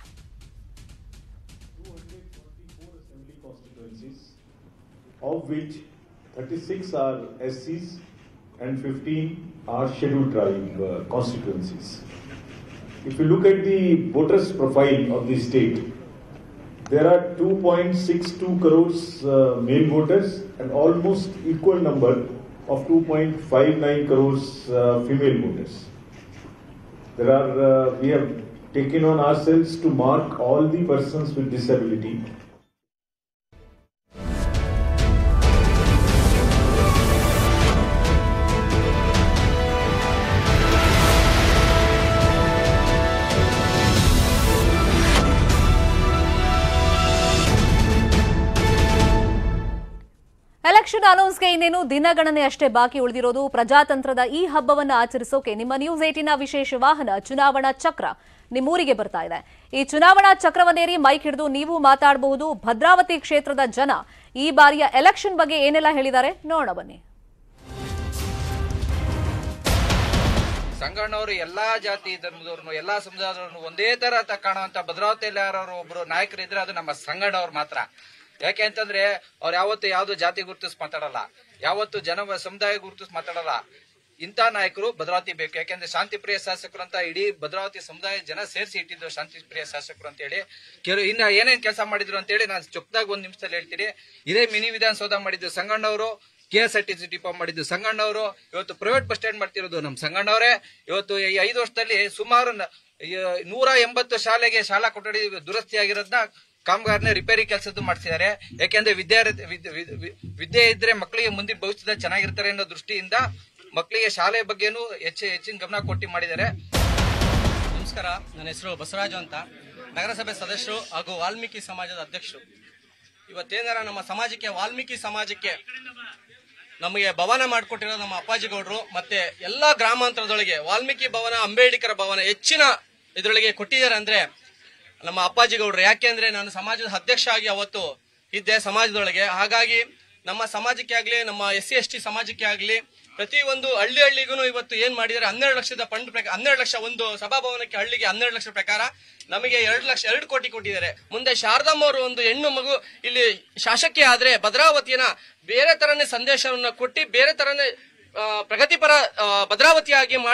constituencies, of which 36 are SCs and 15 are scheduled tribe uh, constituencies. If you look at the voters profile of the state, there are 2.62 crores uh, male voters and almost equal number of 2.59 crores uh, female voters. There are, uh, we have taken on ourselves to mark all the persons with disability election ಅನೌನ್ಸ್ಗೆ ಇನ್ನೇನು ದಿನಗಣನೆ ಅಷ್ಟೇ ಬಾಕಿ ಉಳಿದಿರೋದು ಪ್ರಜಾತಂತ್ರದ ಈ ಹಬ್ಬವನ್ನು ಆಚರಿಸೋಕೆ ನಿಮ್ಮ ನ್ಯೂಸ್ ಏಟಿನ ವಿಶೇಷ ವಾಹನ ಚುನಾವಣಾ ಚಕ್ರ ನಿಮ್ಮೂರಿಗೆ ಬರ್ತಾ ಇದೆ ಈ ಚುನಾವಣಾ ಚಕ್ರವನ್ನೇರಿ ಮೈಕ್ ಹಿಡಿದು ನೀವು ಮಾತಾಡಬಹುದು ಭದ್ರಾವತಿ ಕ್ಷೇತ್ರದ ಜನ ಈ ಬಾರಿಯ ಎಲೆಕ್ಷನ್ ಬಗ್ಗೆ ಏನೆಲ್ಲ ಹೇಳಿದ್ದಾರೆ ನೋಡೋಣ ಬನ್ನಿ ಸಂಗಣ್ಣವರು ಎಲ್ಲಾ ಜಾತಿ ಧರ್ಮದವ್ರನ್ನು ಎಲ್ಲಾ ಸಮುದಾಯದವ್ರನ್ನು ಒಂದೇ ತರ ತ- ಕಾಣುವಂತ ಭದ್ರಾವತಿಯಲ್ಲಿ ಯಾರು ಒಬ್ರು ನಾಯಕರು ಇದ್ರೆ ಅದು ನಮ್ಮ ಸಂಗಣ್ಣವ್ರು ಮಾತ್ರ ಯಾಕೆ ಅಂತಂದ್ರೆ ಅವ್ರು ಯಾವತ್ತು ಯಾವ್ದು ಜಾತಿ ಗುರುತಿಸ್ ಮಾತಾಡಲ್ಲ ಯಾವತ್ತು ಜನ ಸಮುದಾಯ ಗುರುತಿಸ್ ಮಾತಾಡಲ್ಲ ಇಂಥ ನಾಯಕರು ಭದ್ರಾವತಿ ಬೇಕು ಯಾಕೆಂದ್ರೆ ಶಾಂತಿ ಪ್ರಿಯ ಶಾಸಕರು ಅಂತ ಇಡೀ ಭದ್ರಾವತಿ ಸಮುದಾಯ ಜನ ಸೇರಿಸಿ ಇಟ್ಟಿದ್ದು ಶಾಂತಿ ಪ್ರಿಯ ಶಾಸಕರು ಅಂತ ಹೇಳಿ ಕೆಲವು ಇನ್ನ ಏನೇನ್ ಕೆಲಸ ಮಾಡಿದ್ರು ಅಂತ ಹೇಳಿ ನಾನು ಚೊಕ್ಕದಾಗ ಒಂದ್ ನಿಮಿಷದಲ್ಲಿ ಹೇಳ್ತೀನಿ ಇದೇ ಮಿನಿ ವಿಧಾನಸೌಧ ಮಾಡಿದ್ದು ಸಂಗಣ್ಣವರು K S R T C depot ಮಾಡಿದ್ದು ಸಂಗಣ್ಣವರು ಇವತ್ತು ಪ್ರೈವೇಟ್ ಬಸ್ ಸ್ಟ್ಯಾಂಡ್ ಮಾಡ್ತಿರೋದು ನಮ್ಮ ಸಂಗಣ್ಣವರೇ ಇವತ್ತು ಈ ಐದು ವರ್ಷದಲ್ಲಿ ಸುಮಾರು ನ- ಈ ನೂರ ಎಂಬತ್ತು ಶಾಲೆಗೆ ಶಾಲಾ ಕೊಠಡಿ ದುರಸ್ತಿ ಆಗಿರೋದನ್ನ ಕಾಮಗಾರನೇ ರಿಪೇರಿ ಕೆಲಸದ್ದು ಮಾಡ್ತಿದ್ದಾರೆ ಯಾಕೆಂದ್ರೆ ವಿದ್ಯಾರ್ಥಿ ವಿದ್- ವಿದ್- ವಿದ್- ವಿದ್ಯೆ ಇದ್ರೆ ಮಕ್ಕಳಿಗೆ ಮುಂದಿನ ಭವಿಷ್ಯದಲ್ಲಿ ಚೆನ್ನಾಗಿರ್ತಾರೆ ಅನ್ನೋ ದೃಷ್ಟಿಯಿಂದ ಮಕ್ಕಳಿಗೆ ಶಾಲೆ ಬಗ್ಗೆನೂ ಹೆಚ್ಚು ಹೆಚ್ಚಿನ ಗಮನ ಕೊಟ್ಟು ಮಾಡಿದ್ದಾರೆ ನಮಸ್ಕಾರ ನನ್ನ ಹೆಸರು ಬಸವರಾಜು ಅಂತ ನಗರಸಭೆ ಸದಸ್ಯರು ಹಾಗೂ ವಾಲ್ಮೀಕಿ ಸಮಾಜದ ಅಧ್ಯಕ್ಷರು ಇವತ್ತೇನಾರ ನಮ್ಮ ಸಮಾಜಕ್ಕೆ ವಾಲ್ಮೀಕಿ ಸಮಾಜಕ್ಕೆ ನಮಗೆ ಭವನ ಮಾಡಿಕೊಟ್ಟಿರೋ ನಮ್ಮ ಅಪ್ಪಾಜಿ ಗೌಡ್ರು ಮತ್ತೆ ಎಲ್ಲಾ ಗ್ರಾಮಾಂತರದೊಳಗೆ ವಾಲ್ಮೀಕಿ ಭವನ ಅಂಬೇಡ್ಕರ್ ಭವನ ಹೆಚ್ಚಿನ ಇದರೊಳಗೆ ಕೊಟ್ಟಿದ್ದಾರೆ ಅಂದ್ರೆ ನಮ್ಮ ಅಪ್ಪಾಜಿ ಗೌಡ್ರು ಯಾಕೆ ಅಂದ್ರೆ ನಾನು ಸಮಾಜದ ಅಧ್ಯಕ್ಷ ಆಗಿ ಅವತ್ತು ಇದ್ದೆ ಸಮಾಜದೊಳಗೆ ಹಾಗಾಗಿ ನಮ್ಮ ಸಮಾಜಕ್ಕೆ ಆಗ್ಲಿ ನಮ್ಮ ಎಸ್ ಸಿ ಎಸ್ ಟಿ ಸಮಾಜಕ್ಕೆ ಆಗ್ಲಿ ಪ್ರತಿ ಒಂದು ಹಳ್ಳಿ ಹಳ್ಳಿಗೂ ಇವತ್ತು ಏನ್ ಮಾಡಿದ್ದಾರೆ ಹನ್ನೆರಡು ಲಕ್ಷದ ಫಂಡ್ ಪ್ರಕಾರ ಹನ್ನೆರಡು ಲಕ್ಷ ಒಂದು ಸಭಾಭವನಕ್ಕೆ ಹಳ್ಳಿಗೆ ಹನ್ನೆರಡು ಲಕ್ಷ ಪ್ರಕಾರ ನಮಗೆ ಎರಡು ಲಕ್ಷ ಎರಡು ಕೋಟಿ ಕೊಟ್ಟಿದ್ದಾರೆ ಮುಂದೆ ಶಾರದಮ್ಮ ಅವರು ಒಂದು ಹೆಣ್ಣು ಮಗು ಇಲ್ಲಿ ಶಾಸಕಿ ಆದ್ರೆ ಭದ್ರಾವತಿಯನ್ನ ಬೇರೆ ತರನೇ ಸಂದೇಶವನ್ನ ಕೊಟ್ಟು ಬೇರೆ ತರನೇ ಆ, ಪ್ರಗತಿಪರ ಆ, ಭದ್ರಾವತಿಯಾಗಿ ಮಾಡಿ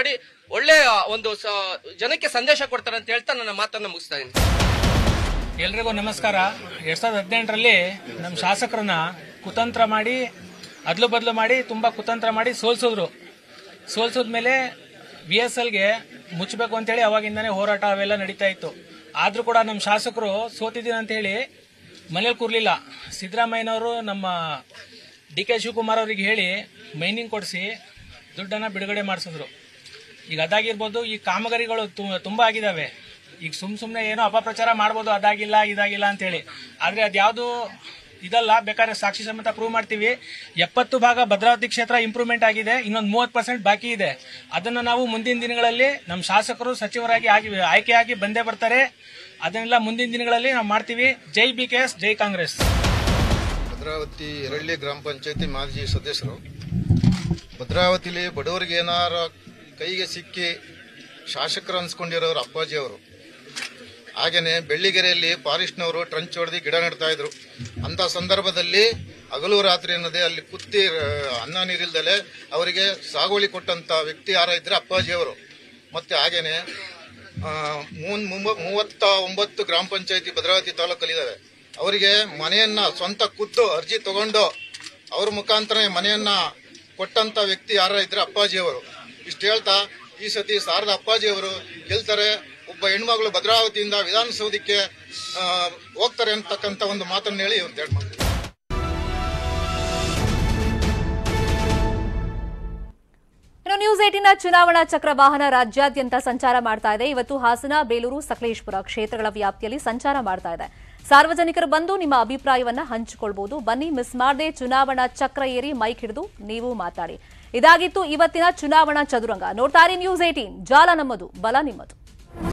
ಒಳ್ಳೆ ಒಂದು ಸ- ಜನಕ್ಕೆ ಸಂದೇಶ ಕೊಡ್ತಾರೆ ಅಂತ ಹೇಳ್ತಾ ನನ್ನ ಮಾತನ್ನ ಮುಗಿಸ್ತಾ ಇದ್ದೀನಿ ಎಲ್ರಿಗೂ ನಮಸ್ಕಾರ ಎರಡ್ ಸಾವಿರದ ಹದಿನೆಂಟರಲ್ಲಿ ನಮ್ಮ ಶಾಸಕರನ್ನ ಕುತಂತ್ರ ಮಾಡಿ ಅದ್ಲು ಬದಲು ಮಾಡಿ ತುಂಬಾ ಕುತಂತ್ರ ಮಾಡಿ ಸೋಲ್ಸಿದ್ರು ಸೋಲ್ಸಿದ್ಮೇಲೆ ಬಿ ಎಸ್ ಎಲ್ಗೆ ಮುಚ್ಚಬೇಕು ಅಂತೇಳಿ ಅವಾಗಿಂದಾನೇ ಹೋರಾಟ ಅವೆಲ್ಲ ನಡೀತಾ ಇತ್ತು ಆದ್ರೂ ಕೂಡ ನಮ್ಮ ಶಾಸಕರು ಸೋತಿದ್ದೀನಿ ಅಂತ ಹೇಳಿ ಮನೇಲಿ ಕೂರ್ಲಿಲ್ಲ ಸಿದ್ದರಾಮಯ್ಯನವರು ನಮ್ಮ ಡಿ ಕೆ ಶಿವಕುಮಾರ್ ಅವರಿಗೆ ಹೇಳಿ ಮೈನಿಂಗ್ ಕೊಡಿಸಿ ದುಡ್ಡನ್ನ ಬಿಡುಗಡೆ ಮಾಡಿಸಿದ್ರು ಈಗ ಅದಾಗಿರ್ಬೋದು ಈ ಕಾಮಗಾರಿಗಳು ತು- ತುಂಬಾ ಆಗಿದಾವೆ ಈಗ ಸುಮ್ ಸುಮ್ನೆ ಏನೋ ಅಪಪ್ರಚಾರ ಮಾಡ್ಬೋದು ಅದಾಗಿಲ್ಲ ಇದಾಗಿಲ್ಲ ಅಂತೇಳಿ ಆದ್ರೆ ಅದ್ಯಾವುದು ಇದಲ್ಲ ಬೇಕಾದ್ರೆ ಸಾಕ್ಷಿ ಸಮೇತ ಪ್ರೂವ್ ಮಾಡ್ತೀವಿ ಎಪ್ಪತ್ತು ಭಾಗ ಭದ್ರಾವತಿ ಕ್ಷೇತ್ರ ಇಂಪ್ರೂವ್ಮೆಂಟ್ ಆಗಿದೆ ಇನ್ನೊಂದು ಮೂವತ್ತು ಪರ್ಸೆಂಟ್ ಬಾಕಿ ಇದೆ ಅದನ್ನ ನಾವು ಮುಂದಿನ ದಿನಗಳಲ್ಲಿ ನಮ್ಮ ಶಾಸಕರು ಸಚಿವರಾಗಿ ಆಗಿ ಆಯ್ಕೆಯಾಗಿ ಬಂದೇ ಬರ್ತಾರೆ ಅದನ್ನೆಲ್ಲ ಮುಂದಿನ ದಿನಗಳಲ್ಲಿ ನಾವು ಮಾಡ್ತೀವಿ ಜೈ ಬಿ ಕೆ ಎಸ್ ಜೈ ಕಾಂಗ್ರೆಸ್ ಭದ್ರಾವತಿ ಎರಳ್ಳಿ ಗ್ರಾಮ ಪಂಚಾಯತಿ ಮಾಜಿ ಸದಸ್ಯರು ಭದ್ರಾವತಿಲಿ ಬಡವರಿಗೆ ಏನಾರ ಕೈಗೆ ಸಿಕ್ಕಿ ಶಾಸಕರು ಅನ್ಸ್ಕೊಂಡಿರೋರು ಅಪ್ಪಾಜಿ ಅವರು ಹಾಗೇನೆ ಬೆಳ್ಳಿಗೆರೆಯಲ್ಲಿ ಫಾರೆಸ್ಟ್ನವರು ಟ್ರಂಚ್ ಹೊಡೆದು ಗಿಡ ನೆಡ್ತಾ ಇದ್ರು ಅಂತ ಸಂದರ್ಭದಲ್ಲಿ ಹಗಲು ರಾತ್ರಿ ಅನ್ನೋದೇ ಅಲ್ಲಿ ಕುತ್ತಿ ಆ, ಅನ್ನ ನೀರಿಲ್ದಲೆ ಅವರಿಗೆ ಸಾಗುವಳಿ ಕೊಟ್ಟಂತ ವ್ಯಕ್ತಿ ಯಾರ ಇದ್ರೆ ಅಪ್ಪಾಜಿ ಅವರು ಮತ್ತೆ ಹಾಗೇನೆ ಆ, ಮೂನ್- ಮುಂಬ- ಮೂವತ್ತ ಒಂಬತ್ತು ಗ್ರಾಮ ಪಂಚಾಯತಿ ಭದ್ರಾವತಿ ತಾಲೂಕಲ್ಲಿದ್ದಾವೆ ಅವರಿಗೆ ಮನೆಯನ್ನ ಸ್ವಂತ ಖುದ್ದು ಅರ್ಜಿ ತಗೊಂಡು ಅವ್ರ ಮುಖಾಂತರ ಮನೆಯನ್ನ ಕೊಟ್ಟಂತ ವ್ಯಕ್ತಿ ಯಾರ ಇದ್ರೆ ಅಪ್ಪಾಜಿ ಅವರು ಇಷ್ಟು ಹೇಳ್ತಾ ಈ ಸತಿ ಶಾರದಾ ಅಪ್ಪಾಜಿ ಅವರು ಗೆಲ್ತಾರೆ ಒಬ್ಬ ಹೆಣ್ಮಗಳು ಭದ್ರಾವತಿಯಿಂದ ವಿಧಾನಸೌಧಕ್ಕೆ ಆ, ಹೋಗ್ತಾರೆ ಅಂತಕ್ಕಂಥ ಒಂದು ಮಾತನ್ನು ಹೇಳಿ ಇವ್ರು ಎರಡು ಮಾತು ಇನ್ನು ನ್ಯೂಸ್ ಏಟಿನ ಚುನಾವಣಾ ಚಕ್ರ ವಾಹನ ರಾಜ್ಯಾದ್ಯಂತ ಸಂಚಾರ ಮಾಡ್ತಾ ಇದೆ ಇವತ್ತು ಹಾಸನ ಬೇಲೂರು ಸಕಲೇಶ್ಪುರ ಕ್ಷೇತ್ರಗಳ ವ್ಯಾಪ್ತಿಯಲ್ಲಿ ಸಂಚಾರ ಮಾಡ್ತಾ ಇದೆ ಸಾರ್ವಜನಿಕರು ಬಂದು ನಿಮ್ಮ ಅಭಿಪ್ರಾಯವನ್ನ ಹಂಚಿಕೊಳ್ಬಹುದು ಬನ್ನಿ ಮಿಸ್ ಮಾಡದೆ ಚುನಾವಣಾ ಚಕ್ರ ಏರಿ ಮೈಕ್ ಹಿಡಿದು ನೀವು ಮಾತಾಡಿ ಇದಾಗಿತ್ತು ಇವತ್ತಿನ ಚುನಾವಣಾ ಚದುರಂಗ ನೋಡ್ತಾರೆ ನ್ಯೂಸ್ ಏಟೀನ್ ಜಾಲ ನಮ್ಮದು ಬಲ ನಿಮ್ಮದು